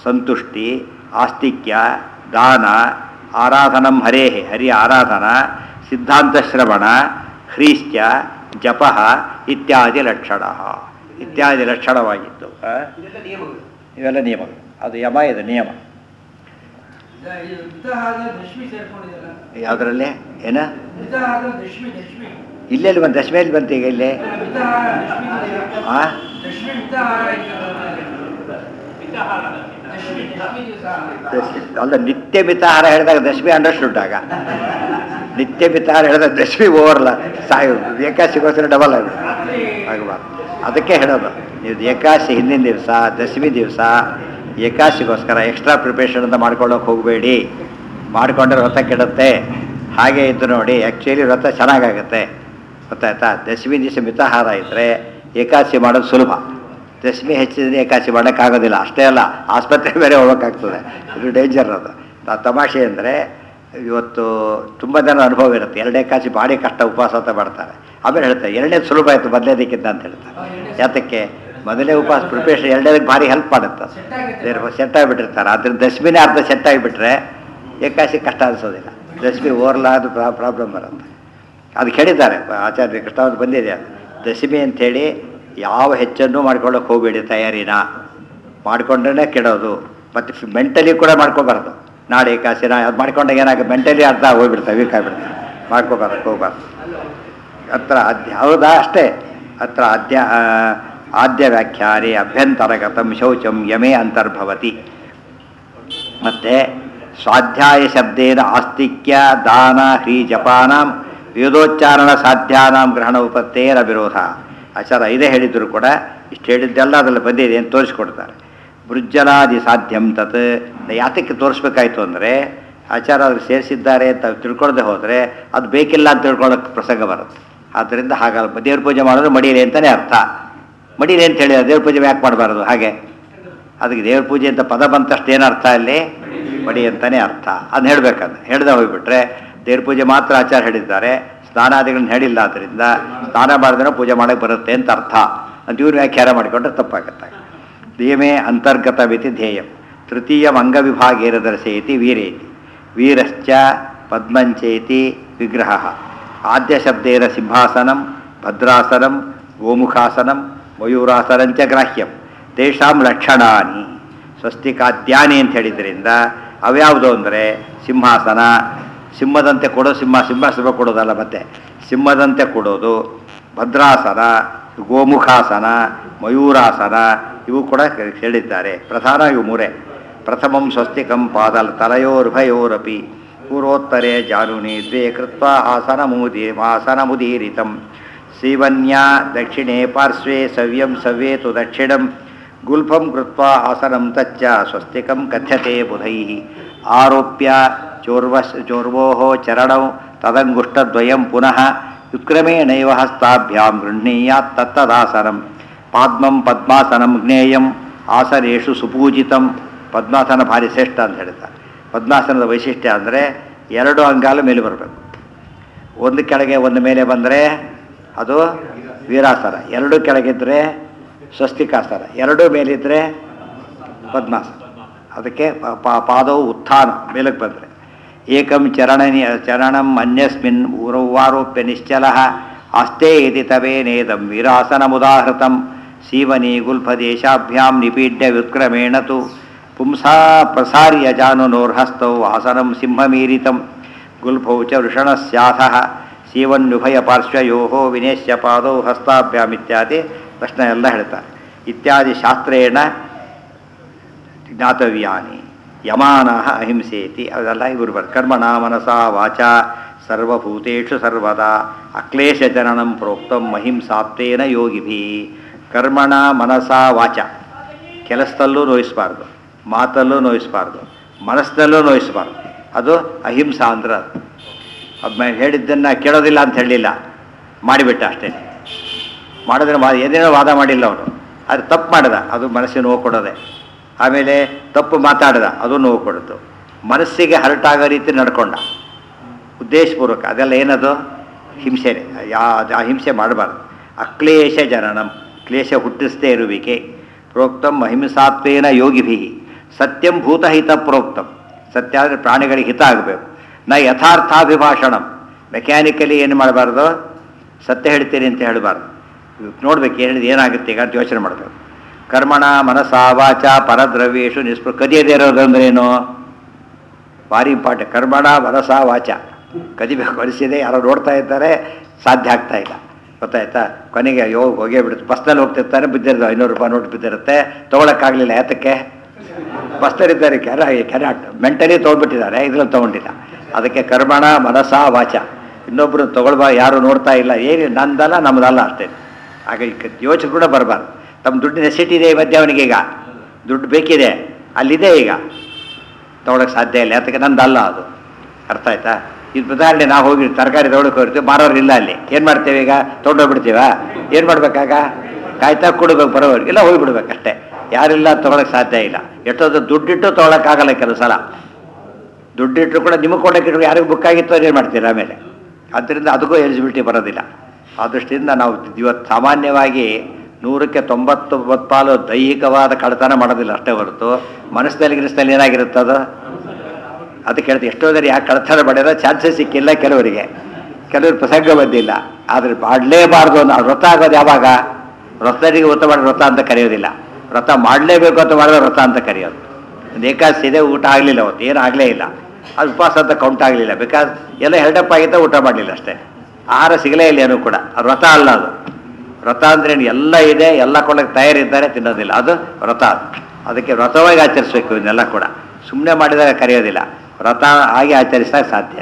ಸಂತುಷ್ಟಿ ಆಸ್ತಿಕ್ಯ ದಾನ ಆರಾಧನಂ ಹರೇಹೆ ಹರಿಯ ಆರಾಧನ ಸಿದ್ಧಾಂತ ಶ್ರವಣ ಹ್ರೀಶ್ಚ ಜಪ ಇತ್ಯಾದಿ ಲಕ್ಷಣ ಇತ್ಯಾದಿ ಲಕ್ಷಣವಾಗಿತ್ತು ಆ? ಇದೆಲ್ಲ ನಿಯಮಗಳು ಇವೆಲ್ಲ ನಿಯಮಗಳು ಅದು ಯಮ ಇದು ನಿಯಮ ಇದ- ಇದು ಮಿತಹಾರ ದಶಮಿ ಸೇರ್ಕೊಂಡಿದೆಲ್ಲ ಯಾವುದರಲ್ಲಿ ಏನ ಮಿತಹಾರ ದಶಮಿ ದಶಮಿ ಇಲ್ಲೆಲ್ಲಿ ಬಂತು ದಶಮೇಲಿ ಬಂತು ಈಗ ಇಲ್ಲಿ ಮಿತಹಾರ ದಶಮಿ ಇದೆಯಲ್ಲ. ಆ ದಶಮಿ ಮಿತಹಾರ ಮಿತಹಾರ ದಶಮಿ ದಶಮಿ ದಿವಸ ದಶಮಿ ಅಲ್ಲ ನಿತ್ಯ ಮಿತಾಹಾರ ಹೇಳಿದಾಗ ದಶಮಿ ಅಂಡರ್ಸ್ಟುಡ್ ಆಗ ನಿತ್ಯ ಮಿತಾಹಾರ ಹೇಳಿದಾಗ ದಶಮಿ ಓವರ್ಲ ಸಾಯು ಏಕಾಶಿಗೋಸ್ಕರ ಡಬಲ್ ಆಗ ಆಗಬಾರ್ದು ಅದಕ್ಕೆ ಹೇಳೋದು ನೀವು ಏಕಾಶಿ ಹಿಂದಿನ ದಿವಸ ದಶಮಿ ದಿವಸ ಏಕಾಶಿಗೋಸ್ಕರ ಎಕ್ಸ್ಟ್ರಾ ಪ್ರಿಪ್ರೇಷನ್ ಅಂತ ಮಾಡ್ಕೊಳ್ಳೋಕೆ ಹೋಗಬೇಡಿ ಮಾಡಿಕೊಂಡ್ರೆ ವ್ರತ ಕೆಡುತ್ತೆ ಹಾಗೆ ಇದ್ದು ನೋಡಿ ಆ್ಯಕ್ಚುಲಿ ವ್ರತ ಚೆನ್ನಾಗಾಗುತ್ತೆ ಗೊತ್ತಾಯ್ತಾ ದಶಮಿ ದಿವಸ ಮಿತಾಹಾರ ಇದ್ದರೆ ಏಕಾದಶಿ ಮಾಡೋದು ಸುಲಭ ದಶಮಿ ಹೆಚ್ಚಿದ್ರೆ ಏಕಾದಶಿ ಮಾಡೋಕ್ಕಾಗೋದಿಲ್ಲ ಅಷ್ಟೇ ಅಲ್ಲ ಆಸ್ಪತ್ರೆ ಬೇರೆ ಹೋಗ್ಬೇಕಾಗ್ತದೆ ಇದು ಡೇಂಜರ್ ಅದು ತ- ತಮಾಷೆ ಅಂದರೆ ಇವತ್ತು ತುಂಬ ಜನ ಅನುಭವ ಇರುತ್ತೆ ಎರಡು ಏಕಾದಶಿ ಭಾರಿ ಕಷ್ಟ ಉಪವಾಸ ಅಂತ ಮಾಡ್ತಾರೆ ಆಮೇಲೆ ಹೇಳ್ತಾರೆ ಎರಡನೇದು ಸುಲಭ ಆಯಿತು ಮೊದಲೇದಕ್ಕಿಂತ ಅಂತ ಹೇಳ್ತಾರೆ ಯಾತಕ್ಕೆ ಮೊದಲೇ ಉಪವಾಸ ಪ್ರಿಪರೇಷನ್ ಎರಡನೇದಕ್ಕೆ ಭಾರಿ ಹೆಲ್ಪ್ ಮಾಡುತ್ತೆ ಸೆಟ್ ಆಗುತ್ತೆ ಸೆಟ್ ಆಗಿಬಿಟ್ಟಿರ್ತಾರೆ ಅದ್ರ ದಶಮಿನೇ ಅರ್ಧ ಸೆಟ್ ಆಗಿಬಿಟ್ರೆ ಏಕಾಶಿ ಕಷ್ಟ ಅನಿಸೋದಿಲ್ಲ ದಶಮಿ ಓವರ್ಲಾದ ಪ್ರಾಬ್ಲಮ್ ಬರುತ್ತೆ ಅದು ಕೇಳಿದ್ದಾರೆ ಆಚಾರ್ಯ ಕೃಷ್ಣ ಬಂದಿದೆ ಅದು ದಶಮಿ ಅಂಥೇಳಿ ಯಾವ ಹೆಚ್ಚನ್ನು ಮಾಡ್ಕೊಳ್ಳೋಕೆ ಹೋಗಬೇಡಿ ತಯಾರಿನ ಮಾಡ್ಕೊಂಡ್ರೆ ಕೆಡೋದು ಮತ್ತು ಮೆಂಟಲಿ ಕೂಡ ಮಾಡ್ಕೋಬಾರ್ದು ನಾಳೆ ಏಕಾಶಿನ ಅದು ಮಾಡ್ಕೊಂಡಾಗ ಏನಾಗುತ್ತೆ ಮೆಂಟಲಿ ಅರ್ಧ ಹೋಗ್ಬಿಡ್ತಾರೆ ವೀಕ್ ಆಗಿಬಿಡ್ತಾರೆ ಮಾಡ್ಕೋಬಾರ್ದು ಹೋಗ್ಬಾರ್ದು ಅತ್ರ ಅಧ್ಯ ಹೌದಾ ಅಷ್ಟೇ ಅತ್ರ ಅಧ್ಯ ಆ, ಆದ್ಯ ವ್ಯಾಖ್ಯಾನೆ ಅಭ್ಯಂತರಗತಂ ಶೌಚಂ ಯಮೇ ಅಂತರ್ಭವತಿ ಮತ್ತು ಸ್ವಾಧ್ಯಾಯ ಶಬ್ದೇನ ಆಸ್ತಿಕ್ಯ ದಾನ ಹ್ರೀ ಜಪಾನಾಂ ವೇದೋಚ್ಚಾರಣ ಸಾಧ್ಯಾನಾಂ ಗ್ರಹಣ ಉಪತ್ತೇರ ವಿರೋಧ ಆಚಾರ ಇದೇ ಹೇಳಿದ್ರು ಕೂಡ ಇಷ್ಟು ಹೇಳಿದ್ದೆಲ್ಲ ಅದರಲ್ಲಿ ಬಂದಿದೆ ಅಂತ ತೋರಿಸ್ಕೊಡ್ತಾರೆ ಬೃಜ್ಜನಾದಿ ಸಾಧ್ಯಂ ತತ್ ಯಾತಕ್ಕೆ ತೋರಿಸ್ಬೇಕಾಯ್ತು ಅಂದರೆ ಆಚಾರ ಅವ್ರು ಸೇರಿಸಿದ್ದಾರೆ ಅಂತ ತಿಳ್ಕೊಳ್ಳದೆ ಹೋದರೆ ಅದು ಬೇಕಿಲ್ಲ ಅಂತ ತಿಳ್ಕೊಳ್ಳೋಕೆ ಪ್ರಸಂಗ ಬರುತ್ತೆ ಆದ್ದರಿಂದ ಹಾಗಲ್ಲ ದೇವ್ರ ಪೂಜೆ ಮಾಡೋದು ಮಡಿಯಲಿ ಅಂತಲೇ ಅರ್ಥ ಮಡಿಯಲಿ ಅಂತ ಹೇಳಿ ದೇವ್ರ ಪೂಜೆ ಯಾಕೆ ಮಾಡಬಾರ್ದು ಹಾಗೆ ಅದಕ್ಕೆ ದೇವ್ರ ಪೂಜೆ ಅಂತ ಪದ ಬಂತಷ್ಟು ಏನು ಅರ್ಥ ಅಲ್ಲಿ ಮಡಿ ಅಂತಾನೆ ಅರ್ಥ ಅದನ್ನ ಹೇಳ್ಬೇಕಂದ್ರೆ ಹೇಳ್ದೆ ಹೋಗ್ಬಿಟ್ರೆ ದೇವ್ರ ಪೂಜೆ ಮಾತ್ರ ಆಚಾರ ಹೇಳಿದ್ದಾರೆ ಸ್ನಾನಾದಿಗಳನ್ನ ಹೇಳಿಲ್ಲ ಆದ್ದರಿಂದ ಸ್ನಾನ ಮಾಡಿದ್ರೆ ಪೂಜೆ ಮಾಡಕ್ಕೆ ಬರುತ್ತೆ ಅಂತ ಅರ್ಥ ಅಂತ ಇವ್ರು ವ್ಯಾಖ್ಯಾನ ಮಾಡಿಕೊಂಡ್ರೆ ತಪ್ಪಾಗುತ್ತೆ ನಿಯಮೇ ಅಂತರ್ಗತ ಮಿತಿ ಧ್ಯೇಯಂ ತೃತೀಯಂ ಅಂಗವಿಭಾಗೇನ ದರ್ಶಯತಿ ವೀರೇತಿ ವೀರಶ್ಚ ಪದ್ಮಂಚೇತಿ ವಿಗ್ರಹ ಆದ್ಯ ಶಬ್ದೇನ ಸಿಂಹಾಸನಂ ಭದ್ರಾಸನಂ ಗೋಮುಖಾಸನಂ ಮಯೂರಾಸನಂಚ ಗ್ರಾಹ್ಯಂ ತೇಷಾಂ ಲಕ್ಷಣಾನಿ ಸ್ವಸ್ತಿಕಾದ್ಯಾನಿ ಅಂತ ಹೇಳಿದ್ರಿಂದ ಅವ್ಯಾವುದು ಅಂದರೆ ಸಿಂಹಾಸನ ಸಿಂಹದಂತೆ ಕೊಡೋ ಸಿಂಹ ಸಿಂಹಾಸನ ಕೊಡೋದಲ್ಲ ಮತ್ತೆ ಸಿಂಹದಂತೆ ಕೊಡೋದು ಭದ್ರಾಸನ ಗೋಮುಖಾಸನ ಮಯೂರಾಸನ ಇವು ಕೂಡ ಹೇಳಿದ್ದಾರೆ ಪ್ರಧಾನ ಇವು ಮೂರೇ ಪ್ರಥಮಂ ಸ್ವಸ್ತಿಕಂ ಪಾದಲ್ ತಲಯೋರ್ಭಯೋರಪಿ ಪೂರ್ವೋತ್ತರೆ ಜಾನುನಿ ದ್ವೇ ಕೃತ್ವ ಆಸನಮೂದಿ ಆಸನಮುದೀರಿತಂ ಸೀವನ್ಯಾ ದಕ್ಷಿಣೆ ಪಾರ್ಶ್ವೇ ಸವ್ಯಂ ಸವ್ಯೇತು ದಕ್ಷಿಣಂ ಗುಲ್ಫಂ ಕೃತ್ವ ಆಸನಂ ತಚ್ಚ ಸ್ವಸ್ತಿಕಂ ಕಥ್ಯತೆ ಬುಧೈಃ ಆರೋಪ್ಯ ಚೋರ್ವಸ್ ಚೋರ್ವೋಃ ಚರಣೌ ತದಂಗುಷ್ಟದ್ವಯಂ ಪುನಃ ವಿಕ್ರಮೇಣೈವ ಹಸ್ತಾಭ್ಯಾಂ ಗೃಹ್ಣೀಯಾತ್ ತತ್ತದಾಸನಂ ಪಾದ್ಮಂ ಪದ್ಮಾಸನಂ ಜ್ಞೇಯಂ ಆಸನೇಷು ಸುಪೂಜಿತಂ ಪದ್ಮಾಸನ ಭಾರಿ ಶ್ರೇಷ್ಠ ಅಂತ ಹೇಳ್ತಾರೆ ಪದ್ಮಾಸನದ ವೈಶಿಷ್ಟ್ಯ ಅಂದರೆ ಎರಡು ಅಂಗಾಲು ಮೇಲೆ ಬರಬೇಕು ಒಂದು ಕೆಳಗೆ ಒಂದು ಮೇಲೆ ಬಂದರೆ ಅದು ವೀರಾಸನ ಎರಡು ಕೆಳಗಿದ್ರೆ ಸ್ವಸ್ತಿಕಾಸನ ಎರಡು ಮೇಲಿದ್ದರೆ ಪದ್ಮಾಸನ ಅದಕ್ಕೆ ಪ- ಪ- ಪಾದವು ಉತ್ಥಾನ ಮೇಲಕ್ಕೆ ಬಂದರೆ ಏಕಂ ಚರಣನಿ ಚರಣಂ ಅನ್ಯಸ್ಮಿನ್ ಊರವಾರೋಪ್ಯ ನಿಶ್ಚಲ ಅಸ್ತೆ ಇತಿ ತವೇನೇದಂ ವೀರಾಸನಮುದಾಹೃತಂ ಸೀವನಿ ಗುಲ್ಫದೇಶಾಭ್ಯಾಂ ನಿಪೀಡ್ಯ ವ್ಯುತ್ಕ್ರಮೇಣ ತು ಪುಂಸಾ ಪ್ರಸಾರ್ಯ ಜಾನುನೋರ್ಹಸ್ತೌ ಆಸನಂ ಸಿಂಹಮೀರಿತಂ ಗುಲ್ಫೌ ಚ ವೃಷಣಸ್ಯಾಥಃ ಸೀವನ್ಯುಭಯ ಪಾರ್ಶ್ವಯೋ ವಿನೇಶ್ಯ ಪಾದೌ ಹಸ್ತಾಭ್ಯಾಮ್ ಇತ್ಯಾದಿ ಪ್ರಶ್ನೆ ಎಲ್ಲ ಹೇಳ್ತಾರೆ ಇತ್ಯಾದಿ ಶಾಸ್ತ್ರೇಣ ಜ್ಞಾತವ್ಯಾನಿ ಯಮಾನ ಅಹಿಂಸೇತಿ ಅದೆಲ್ಲ ಇವರು ಬರ್ ಕರ್ಮಣ ಮನಸ ವಾಚ ಸರ್ವಭೂತೇಷು ಸರ್ವದಾ ಅಕ್ಲೇಶಜನನಂ ಪ್ರೋಕ್ತಂ ಅಹಿಂಸಾಪ್ತೇನ ಯೋಗಿಭಿ ಕರ್ಮಣ ಮನಸ ವಾಚ ಕೆಲಸದಲ್ಲೂ ನೋಯಿಸಬಾರ್ದು ಮಾತಲ್ಲೂ ನೋಯಿಸಬಾರ್ದು ಮನಸ್ಸಿನಲ್ಲೂ ನೋಯಿಸಬಾರ್ದು ಅದು ಅಹಿಂಸಾ ಅಂದ್ರೆ ಅದು ಅದು ಹೇಳಿದ್ದನ್ನು ಕೇಳೋದಿಲ್ಲ ಅಂತ ಹೇಳಲಿಲ್ಲ ಮಾಡಿಬಿಟ್ಟ ಅಷ್ಟೇ ಮಾಡಿದ್ರೆ ಮಾ ಏನೇನೋ ವಾದ ಮಾಡಿಲ್ಲ ಅವನು ಅದು ತಪ್ಪು ಮಾಡಿದ ಅದು ಮನಸ್ಸಿಗೆ ನೋವು ಕೊಡೋದೆ ಆಮೇಲೆ ತಪ್ಪು ಮಾತಾಡಿದ ಅದು ನೋವು ಕೊಡ್ತು ಮನಸ್ಸಿಗೆ ಹರ್ಟ್ ಆಗೋ ರೀತಿ ನಡ್ಕೊಂಡ ಉದ್ದೇಶಪೂರ್ವಕ ಅದೆಲ್ಲ ಏನದು ಹಿಂಸೆನೆ ಯಾ ಅದು ಆ ಹಿಂಸೆ ಮಾಡಬಾರ್ದು ಅಕ್ಲೇಶ ಜನನಂ ಕ್ಲೇಶ ಹುಟ್ಟಿಸದೇ ಇರುವಿಕೆ ಪ್ರೋಕ್ತಂ ಅಹಿಂಸಾತ್ವೇನ ಯೋಗಿಭಿ ಸತ್ಯಂ ಭೂತಹಿತ ಪ್ರೋಕ್ತಂ ಸತ್ಯ ಅಂದರೆ ಪ್ರಾಣಿಗಳಿಗೆ ಹಿತ ಆಗಬೇಕು ನ ಯಥಾರ್ಥಾಭಿಭಾಷಣಂ ಮೆಕ್ಯಾನಿಕಲಿ ಏನು ಮಾಡಬಾರ್ದು ಸತ್ಯ ಹೇಳ್ತೀರಿ ಅಂತ ಹೇಳಬಾರ್ದು ನೋಡ್ಬೇಕು ಹೇಳಿದ ಏನಾಗುತ್ತೆ ಈಗ ಅಂತ ಯೋಚನೆ ಮಾಡಬೇಕು ಕರ್ಮಣ ಮನಸ ವಾಚ ಪರದ್ರವ್ಯೇಶು ನಿಸ್ಪೃ ಕದಿಯದೇ ಇರೋದು ಅಂದ್ರೆ ಏನು ಭಾರಿ ಇಂಪಾರ್ಟೆಂಟ್ ಕರ್ಮಣ ಮನಸ ವಾಚ ಕದಿಬೇಕು ಅನಿಸಿದೆ ಯಾರೋ ನೋಡ್ತಾ ಇದ್ದಾರೆ ಸಾಧ್ಯ ಆಗ್ತಾ ಇಲ್ಲ ಗೊತ್ತಾಯ್ತಾ ಕೊನೆಗೆ ಅಯ್ಯೋ ಹೋಗೇ ಬಿಡುತ್ತೆ ಬಸ್ನಲ್ಲಿ ಹೋಗ್ತಿರ್ತಾರೆ ಬಿದ್ದಿರೋದು ಐನೂರು ರೂಪಾಯಿ ನೋಟ್ ಬಿದ್ದಿರುತ್ತೆ ತೊಗೊಳಕ್ಕಾಗಲಿಲ್ಲ ಯಾತಕ್ಕೆ ಬಸ್ತರಿದ್ದಾರೆ ಕೆರ ಕೆರಾಟ್ ಮೆಂಟಲಿ ತೊಗೊಂಡ್ಬಿಟ್ಟಿದ್ದಾರೆ ಇದ್ರಲ್ಲಿ ತೊಗೊಂಡಿಲ್ಲ ಅದಕ್ಕೆ ಕರ್ಮಣ ಮನಸ ವಾಚ ಇನ್ನೊಬ್ಬರು ತೊಗೊಳ್ಬಾ ಯಾರು ನೋಡ್ತಾ ಇಲ್ಲ ಏನು ನಂದಲ್ಲ ನಮ್ಮದಲ್ಲ ಅಷ್ಟೇ ಆಗ ಈ ಕ- ಯೋಚನೆ ಕೂಡ ಬರಬಾರ್ದು ತಮ್ಮ ದುಡ್ಡು ನೆಸಿಟಿ ಇದೆ ಈ ಮಧ್ಯೆ ಅವನಿಗೆ ಈಗ ದುಡ್ಡು ಬೇಕಿದೆ ಅಲ್ಲಿದೆ ಈಗ ತೊಗೊಳಕ್ಕೆ ಸಾಧ್ಯ ಇಲ್ಲ ಯಾತಕ್ಕೆ ನಂದಲ್ಲ ಅದು ಅರ್ಥ ಆಯ್ತಾ ಇದು ಉದಾಹರಣೆ ನಾವು ಹೋಗಿ ತರಕಾರಿ ತೊಗೊಳಕ್ಕೆ ಹೋಗ್ತೀವಿ ಮಾರೋರು ಇಲ್ಲ ಅಲ್ಲಿ ಏನು ಮಾಡ್ತೇವೆ ಈಗ ತೊಗೊಂಡೋಗ್ಬಿಡ್ತೀವ ಏನು ಮಾಡ್ಬೇಕಾಗ ಕಾಯ್ತಾ ಕೊಡ್ಬೇಕು ಬರೋರು ಇಲ್ಲ ಹೋಗ್ಬಿಡ್ಬೇಕಷ್ಟೇ ಯಾರಿಲ್ಲ ತೊಗೊಳಕ್ಕೆ ಸಾಧ್ಯ ಇಲ್ಲ ಎಷ್ಟೊಂದು ದುಡ್ಡಿಟ್ಟು ತೊಗೊಳಕ್ಕಾಗಲ್ಲ ಕೆಲವು ಸಲ ದುಡ್ಡಿಟ್ಟರು ಕೂಡ ನಿಮಗೆ ಕೊಡೋಕೆ ಯಾರಿಗೂ ಬುಕ್ ಆಗಿತ್ತು ಏನು ಮಾಡ್ತೀರಾ ಆಮೇಲೆ ಆದ್ದರಿಂದ ಅದಕ್ಕೂ ಎಲಿಜಿಬಿಲಿಟಿ ಬರೋದಿಲ್ಲ ಆ ದೃಷ್ಟಿಯಿಂದ ನಾವು ಇವತ್ತು ಸಾಮಾನ್ಯವಾಗಿ ನೂರಕ್ಕೆ ತೊಂಬತ್ತೊಂಬತ್ತು ಪಾಲು ದೈಹಿಕವಾದ ಕಳ್ತನ ಮಾಡೋದಿಲ್ಲ ಅಷ್ಟೇ ಹೊರತು ಮನಸ್ಸಿನಲ್ಲಿ ಗಿನಸ್ಸಿನಲ್ಲಿ ಏನಾಗಿರುತ್ತೆ ಅದು ಅದಕ್ಕೆ ಹೇಳ್ತೀವಿ ಎಷ್ಟೋ ಜನ ಯಾಕೆ ಕಳ್ತನ ಮಾಡಿರೋ ಚಾನ್ಸಸ್ ಸಿಕ್ಕಿಲ್ಲ ಕೆಲವರಿಗೆ ಕೆಲವರು ಪ್ರಸಂಗ ಬಂದಿಲ್ಲ ಆದರೆ ಮಾಡಲೇಬಾರ್ದು ನಾವು ವ್ರತ ಆಗೋದು ಯಾವಾಗ ವ್ರತರಿಗೆ ವ್ರತ ಮಾಡಿ ವ್ರತ ಅಂತ ಕರೆಯೋದಿಲ್ಲ ವ್ರತ ಮಾಡಲೇಬೇಕು ಅಂತ ಮಾಡಿದ್ರೆ ವ್ರತ ಅಂತ ಕರೆಯೋದು ಒಂದು ಏಕಾದಶಿ ಇದೆ ಊಟ ಆಗಲಿಲ್ಲ ಅವತ್ತು ಏನು ಆಗಲೇ ಇಲ್ಲ ಅದು ಉಪವಾಸ ಅಂತ ಕೌಂಟ್ ಆಗಲಿಲ್ಲ ಬಿಕಾಸ್ ಎಲ್ಲ ಹೆಲ್ಡಪ್ ಆಗಿದ್ದ ಊಟ ಮಾಡಲಿಲ್ಲ ಅಷ್ಟೇ ಆಹಾರ ಸಿಗಲೇ ಇಲ್ಲ ಏನೂ ಕೂಡ ಅದು ವ್ರತ ಅಲ್ಲ ಅದು ವ್ರತ ಅಂದ್ರೆ ಏನು ಎಲ್ಲ ಇದೆ ಎಲ್ಲ ಕೊಡಕ್ಕೆ ತಯಾರಿದ್ದಾರೆ ತಿನ್ನೋದಿಲ್ಲ ಅದು ವ್ರತ ಅದು. ಅದಕ್ಕೆ ವ್ರತವಾಗಿ ಆಚರಿಸ್ಬೇಕು ಇದನ್ನೆಲ್ಲ ಕೂಡ ಸುಮ್ಮನೆ ಮಾಡಿದಾಗ ಕರೆಯೋದಿಲ್ಲ ವ್ರತ ಆಗಿ ಆಚರಿಸಿದಾಗ ಸಾಧ್ಯ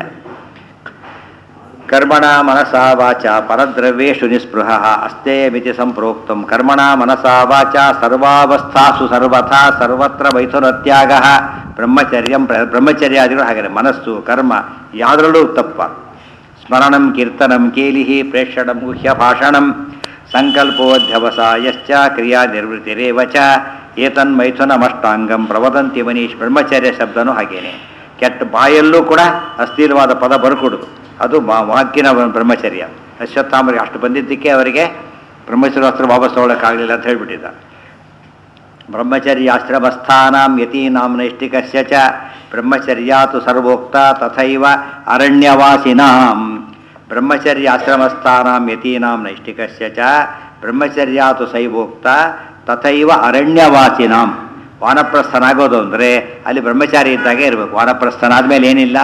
ಕರ್ಮಣ ಮನಸ ವಾಚ ಪರದ್ರವ್ಯೇಶು ನಿಸ್ಪೃಹ ಅಸ್ತೇ ಮಿತಿ ಸಂಪ್ರೋಕ್ತಂ ಕರ್ಮಣ ಮನಸ ವಾಚ ಸರ್ವಾವಸ್ಥಾಸು ಸರ್ವಥಾ ಸರ್ವತ್ರ ಮೈಥುನತ್ಯಾಗ ಬ್ರಹ್ಮಚರ್ಯಂ ಪ್ರ- ಬ್ರಹ್ಮಚರ್ಯಾದಿಗಳು ಹಾಗೆ ಮನಸ್ಸು ಕರ್ಮ ಯಾವುದರಲ್ಲೂ ತಪ್ಪ ಸ್ಮರಣಂ ಕೀರ್ತನಂ ಕೇಲಿಹಿ ಪ್ರೇಕ್ಷಣಂ ಗುಹ್ಯ ಭಾಷಣಂ ಸಂಕಲ್ಪೋಧ್ಯವಸಾಯಶ್ಚ ಕ್ರಿಯಾ ನಿರ್ವೃತ್ತಿರೇವ ಚ ಏತನ್ಮೈಥುನಮಷ್ಟಾಂಗಂ ಪ್ರವದಂತಿ ಮನೀಶ್ ಬ್ರಹ್ಮಚರ್ಯ ಶಬ್ದನೂ ಹಾಗೇನೆ ಕೆಟ್ಟ ಬಾಯಲ್ಲೂ ಕೂಡ ಅಸ್ಥಿರವಾದ ಪದ ಬರ್ಕೊಡುದು ಅದು ಮಾ ವಾಕ್ಯನ ಬ್ರಹ್ಮಚರ್ಯ ಅಶ್ವತ್ಥಾಮರಿಗೆ ಅಷ್ಟು ಬಂದಿದ್ದಕ್ಕೆ ಅವರಿಗೆ ಬ್ರಹ್ಮಚರ್ಯಾಸ್ತ್ರ ವಾಪಸ್ ತಗೊಳ್ಳೋಕ್ಕಾಗಲಿಲ್ಲ ಅಂತ ಹೇಳ್ಬಿಟ್ಟಿದ್ದ ಬ್ರಹ್ಮಚರ್ಯಾಶ್ರಮಸ್ಥಾನಾಂ ಯತೀನಾಂ ನೈಷ್ಟಿಕಸ್ಯ ಚ ಬ್ರಹ್ಮಚರ್ಯಾತು ಸರ್ವೋಕ್ತ ತಥೈವ ಅರಣ್ಯವಾಸಿನಾಂ ಬ್ರಹ್ಮಚರ್ಯಾಶ್ರಮಸ್ಥಾನಾಂ ಯತೀನಾಂ ನೈಷ್ಟಿಕಸ್ಯ ಚ ಬ್ರಹ್ಮಚರ್ಯಾತು ಸೈವೋಕ್ತ ತಥೈವ ಅರಣ್ಯವಾಸಿನಾಂ ವಾನಪ್ರಸ್ಥನಾಗೋದು ಅಂದರೆ ಅಲ್ಲಿ ಬ್ರಹ್ಮಚಾರಿ ಇದ್ದಾಗೆ ಇರಬೇಕು ವಾನಪ್ರಸ್ಥನಾದ್ಮೇಲೆ ಏನಿಲ್ಲ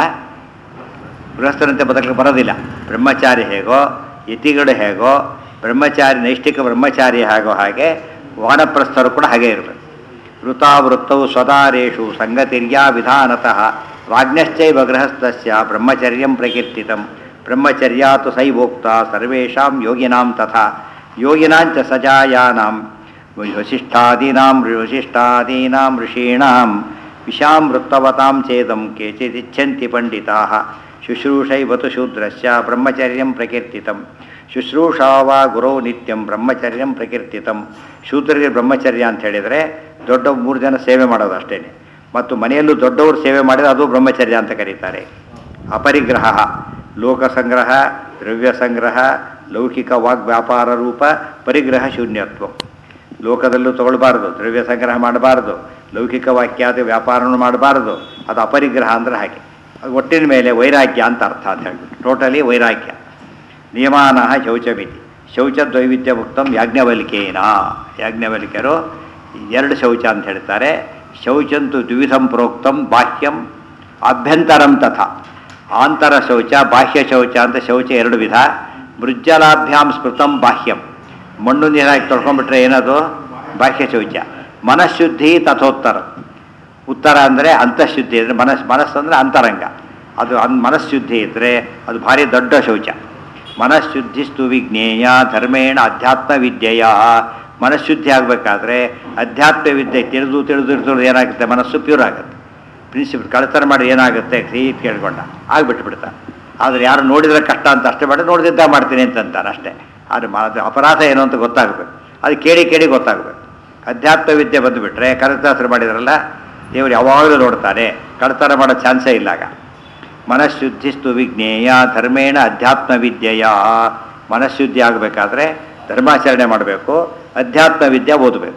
ಗೃಹಸ್ಥರಂತೆ ಬದುಕಲಿಕ್ಕೆ ಬರೋದಿಲ್ಲ ಬ್ರಹ್ಮಚಾರಿ ಹೇಗೋ ಯತಿಗಳು ಹೇಗೋ ಬ್ರಹ್ಮಚಾರಿ ನೈಷ್ಠಿಕ ಬ್ರಹ್ಮಚಾರಿ ಹೇಗೋ ಹಾಗೆ ವಾನಪ್ರಸ್ಥರು ಕೂಡ ಹಾಗೆ ಇರಬೇಕು ವೃತಾವೃತ್ತವು ಸ್ವದಾರೇಷು ಸಂಗತಿರ್ಯಾ ವಿಧಾನತಃ ವಾಗ್ನಶ್ಚೈವ ಗೃಹಸ್ಥಸ್ಯ ಬ್ರಹ್ಮಚರ್ಯಂ ಪ್ರಕೀರ್ತಿತಂ ಬ್ರಹ್ಮಚರ್ಯಾತು ಸೈವೋಕ್ತ ಸರ್ವೇಷಾಂ ಯೋಗಿನಾಂ ತಥಾ ಯೋಗಿನಾಂಚ ಸಜಾಯಾನಾಂ ವಸಿಷ್ಠಾದೀನಾಂ ವಸಿಷ್ಠಾದೀನಾಂ ಋಷೀಣಾಂ ವಿಷಾಂ ವೃತ್ತವತಾಂ ಚೇದಂ ಕೇಚಿದಿಚ್ಛಂತಿ ಪಂಡಿತಾಃ ಶುಶ್ರೂಷೈವತು ಶೂದ್ರಸ್ಯ ಬ್ರಹ್ಮಚರ್ಯಂ ಪ್ರಕೀರ್ತಿತಂ ಶುಶ್ರೂಷಾ ವಾ ಗುರೋ ನಿತ್ಯಂ ಬ್ರಹ್ಮಚರ್ಯಂ ಪ್ರಕೀರ್ತಿತಂ ಶೂದ್ರರಿಗೆ ಬ್ರಹ್ಮಚರ್ಯ ಅಂತ ಹೇಳಿದರೆ ದೊಡ್ಡ ಮೂರು ಜನ ಸೇವೆ ಮಾಡೋದು ಅಷ್ಟೇ ಮತ್ತು ಮನೆಯಲ್ಲೂ ದೊಡ್ಡವರು ಸೇವೆ ಮಾಡಿದರೆ ಅದು ಬ್ರಹ್ಮಚರ್ಯ ಅಂತ ಕರೀತಾರೆ ಅಪರಿಗ್ರಹ ಲೋಕ ಸಂಗ್ರಹ ದ್ರವ್ಯ ಸಂಗ್ರಹ ಲೌಕಿಕ ವಾಗ್ ವ್ಯಾಪಾರ ರೂಪ ಪರಿಗ್ರಹ ಶೂನ್ಯತ್ವ ಲೋಕದಲ್ಲೂ ತಗೊಳ್ಬಾರ್ದು ದ್ರವ್ಯ ಸಂಗ್ರಹ ಮಾಡಬಾರ್ದು ಲೌಕಿಕ ವಾಕ್ಯಾದಿ ವ್ಯಾಪಾರನೂ ಮಾಡಬಾರ್ದು ಅದು ಅಪರಿಗ್ರಹ ಅಂದ್ರೆ ಹಾಗೆ ಅದು ಒಟ್ಟಿನ ಮೇಲೆ ವೈರಾಗ್ಯ ಅಂತ ಅರ್ಥ ಅಂತ ಹೇಳ್ಬಿಟ್ಟು ಟೋಟಲಿ ವೈರಾಗ್ಯ ನಿಯಮಾನ ಶೌಚಮಿತಿ ಶೌಚ ದ್ವೈವಿಧ್ಯ ಮುಕ್ತಂ ಯಾಜ್ಞವಲ್ಕೇನ ಯಾಜ್ಞವಲ್ಕ್ಯರು ಎರಡು ಶೌಚ ಅಂತ ಹೇಳ್ತಾರೆ ಶೌಚಂತು ದ್ವಿಧಂ ಪ್ರೋಕ್ತಂ ಬಾಹ್ಯಂ ಅಭ್ಯಂತರಂ ತಥಾ ಆಂತರ ಶೌಚ ಬಾಹ್ಯ ಶೌಚ ಅಂತ ಶೌಚ ಎರಡು ವಿಧ ಮೃಜ್ಜಲಾಭ್ಯಾಂ ಸ್ಮೃತಂ ಬಾಹ್ಯಂ ಮಣ್ಣು ನೀರಾಗಿ ತೊಳ್ಕೊಂಡ್ಬಿಟ್ರೆ ಏನದು ಬಾಹ್ಯ ಶೌಚ ಮನಃಶುದ್ಧಿ ತಥೋತ್ತರ ಉತ್ತರ ಅಂದರೆ ಅಂತಃಶುದ್ಧಿ ಅಂದರೆ ಮನಸ್ ಮನಸ್ಸು ಅಂದರೆ ಅಂತರಂಗ ಅದು ಅನ್ ಮನಃಶುದ್ಧಿ ಇದ್ದರೆ ಅದು ಭಾರಿ ದೊಡ್ಡ ಶೌಚ ಮನಃಶುದ್ಧಿಸ್ತು ವಿಜ್ಞೇಯ ಧರ್ಮೇಣ ಅಧ್ಯಾತ್ಮ ವಿದ್ಯೆಯ ಮನಃಶುದ್ಧಿ ಆಗಬೇಕಾದ್ರೆ ಅಧ್ಯಾತ್ಮ ವಿದ್ಯೆ ತಿಳಿದು ತಿಳಿದು ತಿಳಿದು ಏನಾಗುತ್ತೆ ಮನಸ್ಸು ಪ್ಯೂರ್ ಆಗುತ್ತೆ ಪ್ರಿನ್ಸಿಪಲ್ ಕಳತನ ಮಾಡಿ ಏನಾಗುತ್ತೆ ಕ್ರೀತ್ ಕೇಳ್ಕೊಂಡ ಆಗಿಬಿಟ್ಬಿಡ್ತಾನೆ ಆದರೆ ಯಾರು ನೋಡಿದ್ರೆ ಕಷ್ಟ ಅಂತ ಅಷ್ಟೇ ಮಾಡಿ ನೋಡಿದ್ದ ಮಾಡ್ತೀನಿ ಅಂತಂತಾನೆ ಅಷ್ಟೇ ಆದರೆ ಮ- ಅದು ಅಪರಾಧ ಏನು ಅಂತ ಗೊತ್ತಾಗಬೇಕು ಅದು ಕೇಳಿ ಕೇಳಿ ಗೊತ್ತಾಗಬೇಕು ಅಧ್ಯಾತ್ಮ ವಿದ್ಯೆ ಬಂದುಬಿಟ್ರೆ ಕರತಾಸ್ತ್ರ ಮಾಡಿದ್ರಲ್ಲ ದೇವರು ಯಾವಾಗಲೂ ನೋಡ್ತಾನೆ ಕಳ್ತನ ಮಾಡೋ ಚಾನ್ಸೇ ಇಲ್ಲ ಆಗ ಮನಃಶುದ್ಧಿಸ್ತು ವಿಜ್ಞೇಯ ಧರ್ಮೇಣ ಅಧ್ಯಾತ್ಮ ವಿದ್ಯೆಯ ಮನಃಶುದ್ಧಿ ಆಗಬೇಕಾದ್ರೆ ಧರ್ಮಾಚರಣೆ ಮಾಡಬೇಕು ಅಧ್ಯಾತ್ಮ ವಿದ್ಯೆ ಓದಬೇಕು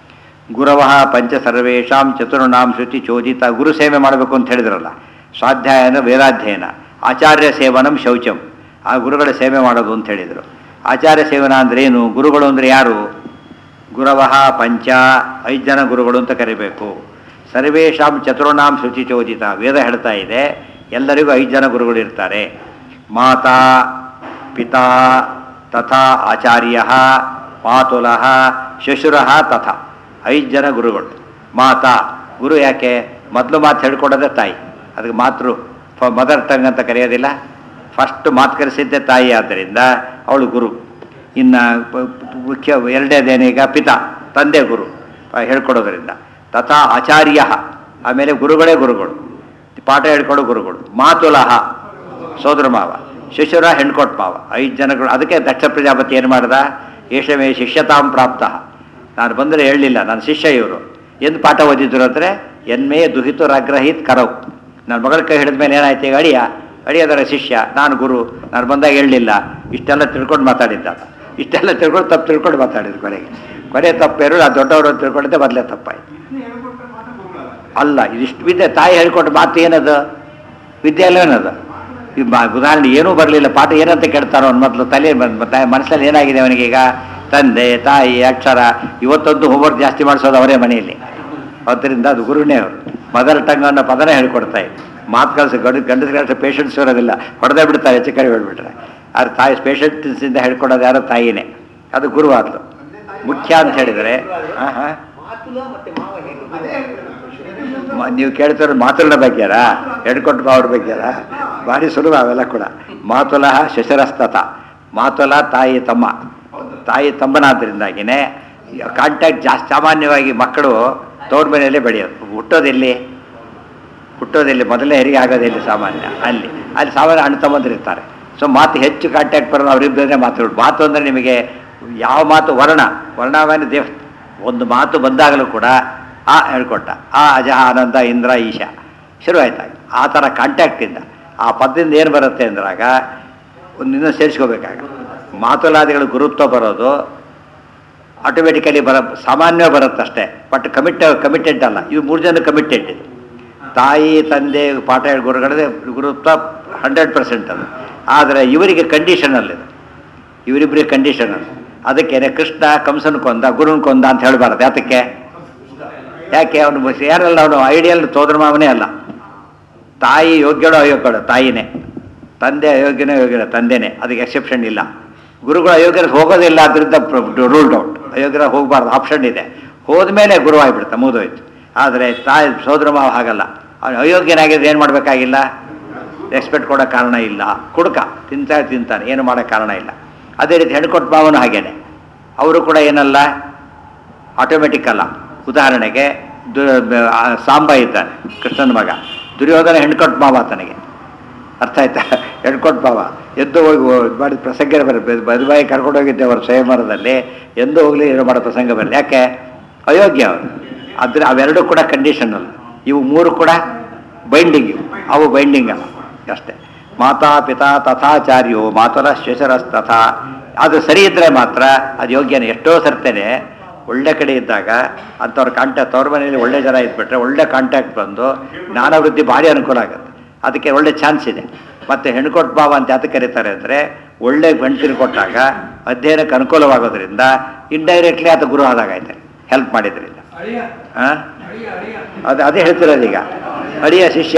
ಗುರವ ಪಂಚ ಸರ್ವೇಷಾಂ ಚತುರ್ಣಾಂ ಶುಚಿ ಚೋದಿತ ಗುರು ಸೇವೆ ಮಾಡಬೇಕು ಅಂತ ಹೇಳಿದ್ರಲ್ಲ ಸ್ವಾಧ್ಯಾಯನ ವೇದಾಧ್ಯಯನ ಆಚಾರ್ಯ ಸೇವನಂ ಶೌಚಂ ಆ ಗುರುಗಳ ಸೇವೆ ಮಾಡೋದು ಅಂತ ಹೇಳಿದರು ಆಚಾರ್ಯ ಸೇವನ ಅಂದ್ರೆ ಏನು ಗುರುಗಳು ಅಂದರೆ ಯಾರು ಗುರವಃ ಪಂಚ ಐದು ಜನ ಗುರುಗಳು ಅಂತ ಕರಿಬೇಕು ಸರ್ವೇಶಾಂ ಚತುರ್ಣಾಂ ಶುಚಿಚೋದಿತ ವೇದ ಹೇಳ್ತಾ ಇದೆ ಎಲ್ಲರಿಗೂ ಐದು ಜನ ಗುರುಗಳು ಇರ್ತಾರೆ ಮಾತಾ ಪಿತಾ ತಥಾ ಆಚಾರ್ಯ ಮಾತುಲಃ ಶಶುರ ತಥಾ ಐದು ಜನ ಗುರುಗಳು ಮಾತಾ ಗುರು ಯಾಕೆ ಮೊದಲು ಮಾತು ಹೇಳ್ಕೊಡೋದೇ ತಾಯಿ ಅದಕ್ಕೆ ಮಾತೃ ಮದರ್ ಟಂಗ್ ಅಂತ ಕರೆಯೋದಿಲ್ಲ ಫಸ್ಟ್ ಮಾತು ಕಲಿಸಿದ್ದೆ ತಾಯಿ ಆದ್ದರಿಂದ ಅವಳು ಗುರು ಇನ್ನು ಪ- ಪ- ಮುಖ್ಯ ಎರಡನೇದೇನೀಗ ಪಿತಾ ತಂದೆ ಗುರು ಆ, ಹೇಳ್ಕೊಡೋದ್ರಿಂದ ತಥಾ ಆಚಾರ್ಯ ಆಮೇಲೆ ಗುರುಗಳೇ ಗುರುಗಳು ಪಾಠ ಹೇಳ್ಕೊಡೋ ಗುರುಗಳು ಮಾತುಲಹ ಸೋದರ ಮಾವ ಶಿಷ್ಯರ ಹೆಣ್ಕೊಟ್ ಮಾವ ಐದು ಜನಗಳು ಅದಕ್ಕೆ ದಕ್ಷ ಪ್ರಜಾಪತಿ ಏನು ಮಾಡ್ದ ಏಷಮೇ ಶಿಷ್ಯತಾಂ ಪ್ರಾಪ್ತ ನಾನು ಬಂದರೆ ಹೇಳಲಿಲ್ಲ ನನ್ನ ಶಿಷ್ಯ ಇವರು ಎಂದು ಪಾಠ ಓದಿದ್ರು ಅಂದರೆ ಎನ್ಮೇ ದುಹಿತು ರಗ್ರಹಿತ್ ಕರವು ನನ್ನ ಮಗಳ ಕೈ ಹಿಡಿದ ಮೇಲೆ ಏನಾಯ್ತು ಈಗ ಅಳಿಯ ಅಳಿಯದರ ಶಿಷ್ಯ ನಾನು ಗುರು ನಾನು ಬಂದಾಗ ಹೇಳಲಿಲ್ಲ ಇಷ್ಟೆಲ್ಲ ತಿಳ್ಕೊಂಡು ಮಾತಾಡಿದ್ದ ಆತ. ಇಷ್ಟೆಲ್ಲ ತಿಳ್ಕೊಂಡು ತಪ್ಪು ತಿಳ್ಕೊಂಡು ಮಾತಾಡಿದ್ರು ಕೊನೆಗೆ ಕೊನೆ ತಪ್ಪೇರು ಆ ದೊಡ್ಡವರು ಅಂತ ತಿಳ್ಕೊಂಡಿದ್ದೆ ಮೊದಲೇ ತಪ್ಪಾಯ್ತು ಅಲ್ಲ ಇದಿಷ್ಟು ವಿದ್ಯೆ ತಾಯಿ ಹೇಳ್ಕೊಟ್ಟು ಮಾತು ಏನದು ವಿದ್ಯೆ ಅಲ್ಲ ಏನದು ಈ ಬ- ಉದಾಹರಣೆ ಏನೂ ಬರಲಿಲ್ಲ ಪಾಠ ಏನಂತ ಕೇಳ್ತಾರೋ ಅವ್ನು ಮೊದಲು ತಲೆ ಬಂದ್- ತಾಯಿ ಮನಸ್ಸಲ್ಲಿ ಏನಾಗಿದೆ ಅವನಿಗೆ ಈಗ ತಂದೆ ತಾಯಿ ಅಕ್ಷರ ಇವತ್ತೊಂದು ಹೋಮ್ವರ್ಕ್ ಜಾಸ್ತಿ ಮಾಡಿಸೋದು ಅವರೇ ಮನೆಯಲ್ಲಿ ಆದ್ದರಿಂದ ಅದು ಗುರುನೇ ಅವರು ಮದರ್ ಟಂಗ್ ಅನ್ನೋ ಪದನೇ ಹೇಳ್ಕೊಡ್ತಾ ಇದ್ರು ಮಾತು ಕಲಿಸಿ ಗಂಡ ಗಂಡಸರ ಪೇಷಂಟ್ಸ್ ಇರೋದಿಲ್ಲ ಹೊಡೆದೇ ಬಿಡ್ತಾರೆ ಹೆಚ್ಚು ಕಡಿಮೆ ಹೇಳ್ಬಿಟ್ರೆ ಆದ್ರೆ ತಾಯಿ ಪೇಷಂಟ್ಸಿಂದ ಹೇಳ್ಕೊಡೋದು ಯಾರೋ ತಾಯಿನೇ ಅದು ಗುರುವಾದ್ಲು ಮುಖ್ಯ ಅಂತ ಹೇಳಿದರೆ ಹಾಂ ಹಾಂ ಮಾತುಲ ಮತ್ತೆ ಮಾವ ಹೇಗೆ ಮ- ನೀವು ಕೇಳ್ತಿರೋ ಮಾತುಗಳ ಬಗ್ಗೆರಾ ಹೆಡ್ಕೊಟ್ಟು ಅವ್ರ ಬಗ್ಗೆರಾ ಭಾರಿ ಸುಲಭ ಅವೆಲ್ಲ ಕೂಡ ಮಾತುಲಹ ಶಶರಸ್ತತ ಮಾತುಲ ತಾಯಿ ತಮ್ಮ ತಾಯಿ ತಮ್ಮನಾದ್ರಿಂದಾಗಿನೇ ಕಾಂಟ್ಯಾಕ್ಟ್ ಜಾಸ್ತಿ ಸಾಮಾನ್ಯವಾಗಿ ಮಕ್ಕಳು ತವ್ರ ಮನೆಯಲ್ಲೇ ಬೆಳೆಯೋದು ಹುಟ್ಟೋದೆಲ್ಲಿ ಹುಟ್ಟೋದೆಲ್ಲಿ ಮೊದಲೇ ಹೆರಿಗೆ ಆಗೋದೆಲ್ಲಿ ಸಾಮಾನ್ಯ ಅಲ್ಲಿ ಅಲ್ಲಿ ಸಾಮಾನ್ಯ ಅಣ್ಣ ತಮ್ಮಂದಿರ್ತಾರೆ ಸೊ ಮಾತು ಹೆಚ್ಚು ಕಾಂಟ್ಯಾಕ್ಟ್ ಬರೋದು ಅವರಿಬ್ಬರೇ ಮಾತು ಮಾತು ಅಂದರೆ ನಿಮಗೆ ಯಾವ ಮಾತು ವರ್ಣ ವರ್ಣವನ್ನು ದೇವ್ ಒಂದು ಮಾತು ಬಂದಾಗಲೂ ಕೂಡ ಆ ಹೇಳ್ಕೊಟ್ಟ ಆ ಅಜ ಆನಂದ ಇಂದ್ರ ಈಶ ಶುರುವಾಯ್ತಾಗ ಆ ಥರ ಕಾಂಟ್ಯಾಕ್ಟಿಂದ ಆ ಪದದಿಂದ ಏನು ಬರುತ್ತೆ ಅಂದ್ರಾಗ ಒಂದಿನ ಸೇರಿಸ್ಕೋಬೇಕಾಗ ಮಾತುಲಾದಿಗಳು ಗುರುತ್ವ ಬರೋದು ಆಟೋಮೆಟಿಕಲಿ ಬರ ಸಾಮಾನ್ಯ ಬರುತ್ತಷ್ಟೇ ಬಟ್ ಕಮಿಟ್ ಕಮಿಟೆಡ್ ಅಲ್ಲ ಇವು ಮೂರು ಜನ ಕಮಿಟೆಡ್ ಇದು ತಾಯಿ ತಂದೆ ಪಾಠ ಹೇಳಿ ಗುರುಗಳದೇ ಗುರುತ್ವ ಹಂಡ್ರೆಡ್ ಪರ್ಸೆಂಟ್ ಅದು ಆದರೆ ಇವರಿಗೆ ಕಂಡೀಷನಲ್ ಇದು ಇವರಿಬ್ಬರಿಗೆ ಕಂಡೀಷನಲ್ ಅದಕ್ಕೇನೆ ಕೃಷ್ಣ ಕಂಸನ ಕೊಂದ ಗುರುನ್ ಕೊಂದ ಅಂತ ಹೇಳಬಾರ್ದು ಯಾತಕ್ಕೆ ಯಾಕೆ ಅವನು ಯಾರಲ್ಲ ಅವನು ಐಡಿಯಲ್ ತೋದ್ರ ಮಾವನೇ ಅಲ್ಲ ತಾಯಿ ಯೋಗ್ಯಳೋ ಅಯೋಗ್ಯಳೋ ತಾಯಿನೇ ತಂದೆ ಅಯೋಗ್ಯನೋ ಯೋಗ್ಯನ ತಂದೆನೇ ಅದಕ್ಕೆ ಎಕ್ಸೆಪ್ಷನ್ ಇಲ್ಲ ಗುರುಗಳು ಅಯೋಗ್ಯರ ಹೋಗೋದಿಲ್ಲ ಅದರಿಂದ ರೂಲ್ಡ್ ಔಟ್ ಅಯೋಗ್ಯರ ಹೋಗಬಾರ್ದು ಆಪ್ಷನ್ ಇದೆ ಹೋದ್ಮೇಲೆ ಗುರು ಆಗಿಬಿಡ್ತಾ ಮುಗಿದೋಯ್ತು ಆದರೆ ತಾಯಿ ಸೋದರ ಮಾವ ಹಾಗಲ್ಲ ಅವನು ಅಯೋಗ್ಯನಾಗಿದ್ರೆ ಏನು ಮಾಡಬೇಕಾಗಿಲ್ಲ ರೆಸ್ಪೆಕ್ಟ್ ಕೊಡೋ ಕಾರಣ ಇಲ್ಲ ಕುಡುಕ ತಿಂತಾ ತಿಂತಾನೆ ಏನು ಮಾಡೋ ಕಾರಣ ಇಲ್ಲ ಅದೇ ರೀತಿ ಹೆಣ್ಕೊಟ್ಟು ಮಾವನು ಹಾಗೇನೆ ಅವರು ಕೂಡ ಏನಲ್ಲ ಆಟೋಮೆಟಿಕ್ ಅಲ್ಲ ಉದಾಹರಣೆಗೆ ದು ಆ ಸಾಂಬ ಇದ್ದಾನೆ ಕೃಷ್ಣನ ಮಗ ದುರ್ಯೋಧನ ಹೆಣ್ಕೊಟ್ಟು ಮಾವ ಆತನಿಗೆ ಅರ್ಥ ಆಯ್ತಾ ಹೆಣ್ಕೊಟ್ಟು ಮಾವ ಎದ್ದು ಹೋಗಿ ಹೋ- ಮಾಡಿದ ಪ್ರಸಂಗ ಬರ ಬದುಬಾಯಿ ಕರ್ಕೊಂಡು ಹೋಗಿದ್ದೆ ಅವರು ಸ್ವಯಂವರದಲ್ಲಿ ಎಂದು ಹೋಗ್ಲಿ ಏನೋ ಮಾಡೋ ಪ್ರಸಂಗ ಬರಲಿ ಯಾಕೆ ಅಯೋಗ್ಯ ಅವರು ಅದ್ರ ಅವೆರಡೂ ಕೂಡ ಕಂಡೀಷನಲ್ ಇವು ಮೂರು ಕೂಡ ಬೈಂಡಿಂಗ್ ಇವು ಅವು ಬೈಂಡಿಂಗ್ ಅಲ್ಲ ಅಷ್ಟೇ ಮಾತಾ ಪಿತಾ ತಥಾಚಾರ್ಯೋ ಮಾತುಲ ತಥಾ ಅದು ಸರಿ ಇದ್ದರೆ ಮಾತ್ರ ಅದು ಯೋಗ್ಯನೇ ಎಷ್ಟೋ ಸರ್ತೇನೆ ಒಳ್ಳೆ ಕಡೆ ಇದ್ದಾಗ ಅಂಥವ್ರ ಕಾಂಟ್ಯಾಕ್ಟ್ ಅವ್ರ ಮನೆಯಲ್ಲಿ ಒಳ್ಳೆ ಜನ ಇದ್ಬಿಟ್ರೆ ಒಳ್ಳೆ ಕಾಂಟ್ಯಾಕ್ಟ್ ಬಂದು ಜ್ಞಾನವೃದ್ಧಿ ಭಾರಿ ಅನುಕೂಲ ಆಗುತ್ತೆ ಅದಕ್ಕೆ ಒಳ್ಳೆ ಚಾನ್ಸ್ ಇದೆ ಮತ್ತು ಹೆಣ್ಕೊಟ್ಟು ಭಾವ ಅಂತ ಯಾತಕ್ಕೆ ಕರೀತಾರೆ ಅಂದರೆ ಒಳ್ಳೆ ಗಂಟಿನ ಕೊಟ್ಟಾಗ ಅಧ್ಯಯನಕ್ಕೆ ಅನುಕೂಲವಾಗೋದ್ರಿಂದ ಇಂಡೈರೆಕ್ಟ್ಲಿ ಆತ ಗುರು ಆದಾಗಾಯ್ತಾರೆ ಹೆಲ್ಪ್ ಮಾಡಿದ್ರಿಂದ ಅಳಿಯ ಹಾಂ ಅಳಿಯ ಅಳಿಯ ಅದು ಅದೇ ಹೇಳ್ತಿರೋದು ಈಗ ಅಳಿಯ ಶಿಷ್ಯ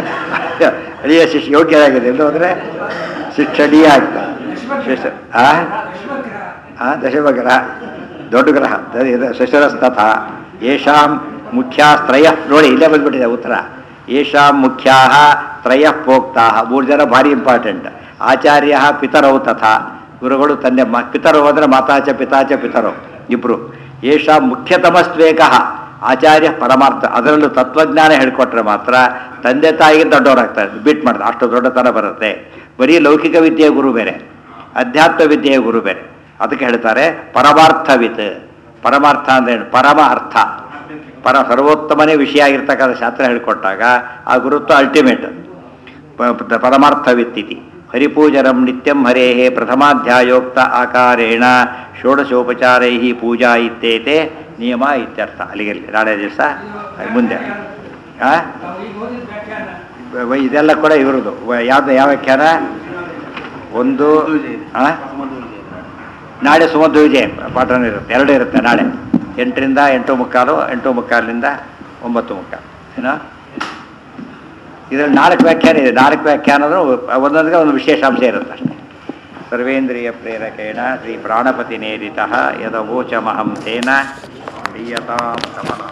ಅಳಿಯ ಶಿಷ್ಯ ಯೋಗ್ಯರಾಗಿದೆ ಎಂದು ಅಂದರೆ ಶಿಕ್ಷಣೀಯ ಆಗ್ತದೆ ಶಿಷ್ಯ ಆ ವಿಶ್ವಗ್ರಹ ಆ ದಶಮಗ್ರಹ ದೊಡ್ಡ ಗ್ರಹ ದ- ಇದು ಶಶರಸ್ತಥ ಯೇಷಾಂ ಮುಖ್ಯಾಸ್ತ್ರಯ ನೋಡಿ ಇಲ್ಲೇ ಬಂದ್ಬಿಟ್ಟಿದೆ ಉತ್ತರ ಯೇಷಾಂ ಮುಖ್ಯಾ ತ್ರಯ ಪ್ರೋಕ್ತಾ ಮೂರು ಜನ ಭಾರಿ ಇಂಪಾರ್ಟೆಂಟ್ ಆಚಾರ್ಯ ಪಿತರವು ತಥಾ ಗುರುಗಳು ತಂದೆ ಮ ಪಿತರವು ಅಂದರೆ ಮಾತಾಚ ಪಿತಾಚ ಪಿತರವು ಇಬ್ಬರು ಯೇಷಾಂ ಮುಖ್ಯತಮಸ್ವೇಕ ಆಚಾರ್ಯ ಪರಮಾರ್ಥ ಅದರಲ್ಲೂ ತತ್ವಜ್ಞಾನ ಹೇಳ್ಕೊಟ್ರೆ ಮಾತ್ರ ತಂದೆ ತಾಯಿಗೆ ದೊಡ್ಡವರಾಗ್ತಾರೆ ಬಿಟ್ ಮಾಡ್ತಾರೆ ಅಷ್ಟು ದೊಡ್ಡತನ ಬರುತ್ತೆ ಬರೀ ಲೌಕಿಕ ವಿದ್ಯೆಯ ಗುರು ಬೇರೆ ಅಧ್ಯಾತ್ಮ ವಿದ್ಯೆಯ ಗುರು ಬೇರೆ ಅದಕ್ಕೆ ಹೇಳ್ತಾರೆ ಪರಮಾರ್ಥವಿತ್ ಪರಮಾರ್ಥ ಅಂದ್ರೆ ಏನು ಪರಮ ಅರ್ಥ ಪರ ಸರ್ವೋತ್ತಮನೇ ವಿಷಯ ಆಗಿರ್ತಕ್ಕಂಥ ಶಾಸ್ತ್ರ ಹೇಳಿಕೊಟ್ಟಾಗ ಆ ಗುರುತ್ವ ಅಲ್ಟಿಮೇಟ್ ಪರಮಾರ್ಥವಿತ್ತಿತಿ ಹರಿಪೂಜರಂ ನಿತ್ಯಂ ಹರೇಃ ಪ್ರಥಮಾಧ್ಯಾಯೋಕ್ತ ಆಕಾರೇಣ ಷೋಡಶೋಪಚಾರೈ ಪೂಜಾ ಇತ್ತೇತೆ ನಿಯಮ ಇತ್ಯರ್ಥ ಅಲ್ಲಿಗೆ ನಾಳೆ ದಿವಸ ಮುಂದೆ ಆ? ನಾವು ಈಗ ಓದಿದ ವ್ಯಾಖ್ಯಾನ ವ- ಇದೆಲ್ಲ ಕೂಡ ಇವ್ರದ್ದು ವ- ಯಾವ್ದು ಯಾವ ವ್ಯಾಖ್ಯಾನ ಒಂದು ವಿಜಯ ಇದೆ. ಆ? ಸುಮಧು ವಿಜಯ ಇದೆ. ನಾಳೆ ಸುಮಧ್ವ ವಿಜಯ ಪಾಠನ ಇರುತ್ತೆ ಎರಡು ಇರುತ್ತೆ ನಾಳೆ ಎಂಟರಿಂದ ಎಂಟು ಮುಕ್ಕಾಲು ಎಂಟು ಮುಕ್ಕಾಲಿಂದ ಒಂಬತ್ತು ಮುಕ್ಕಾಲು ಏನೋ ಇದರಲ್ಲಿ ನಾಲ್ಕು ವ್ಯಾಖ್ಯಾನ ಇದೆ ನಾಲ್ಕು ವ್ಯಾಖ್ಯಾನ ಅಂದ್ರೆ ಒಂದೊಂದಿಗೆ ಒಂದು ವಿಶೇಷಾಂಶ ಇರುತ್ತೆ ಅಷ್ಟೇ ಸರ್ವೇಂದ್ರಿಯ ಪ್ರೇರಕೇಣ ಶ್ರೀ ಪ್ರಾಣಪತಿ ನೇರಿತ ಯದವೋಚಮಹಂ ತೇನ ಪ್ರೀಯತಾಂ ಕಮಲ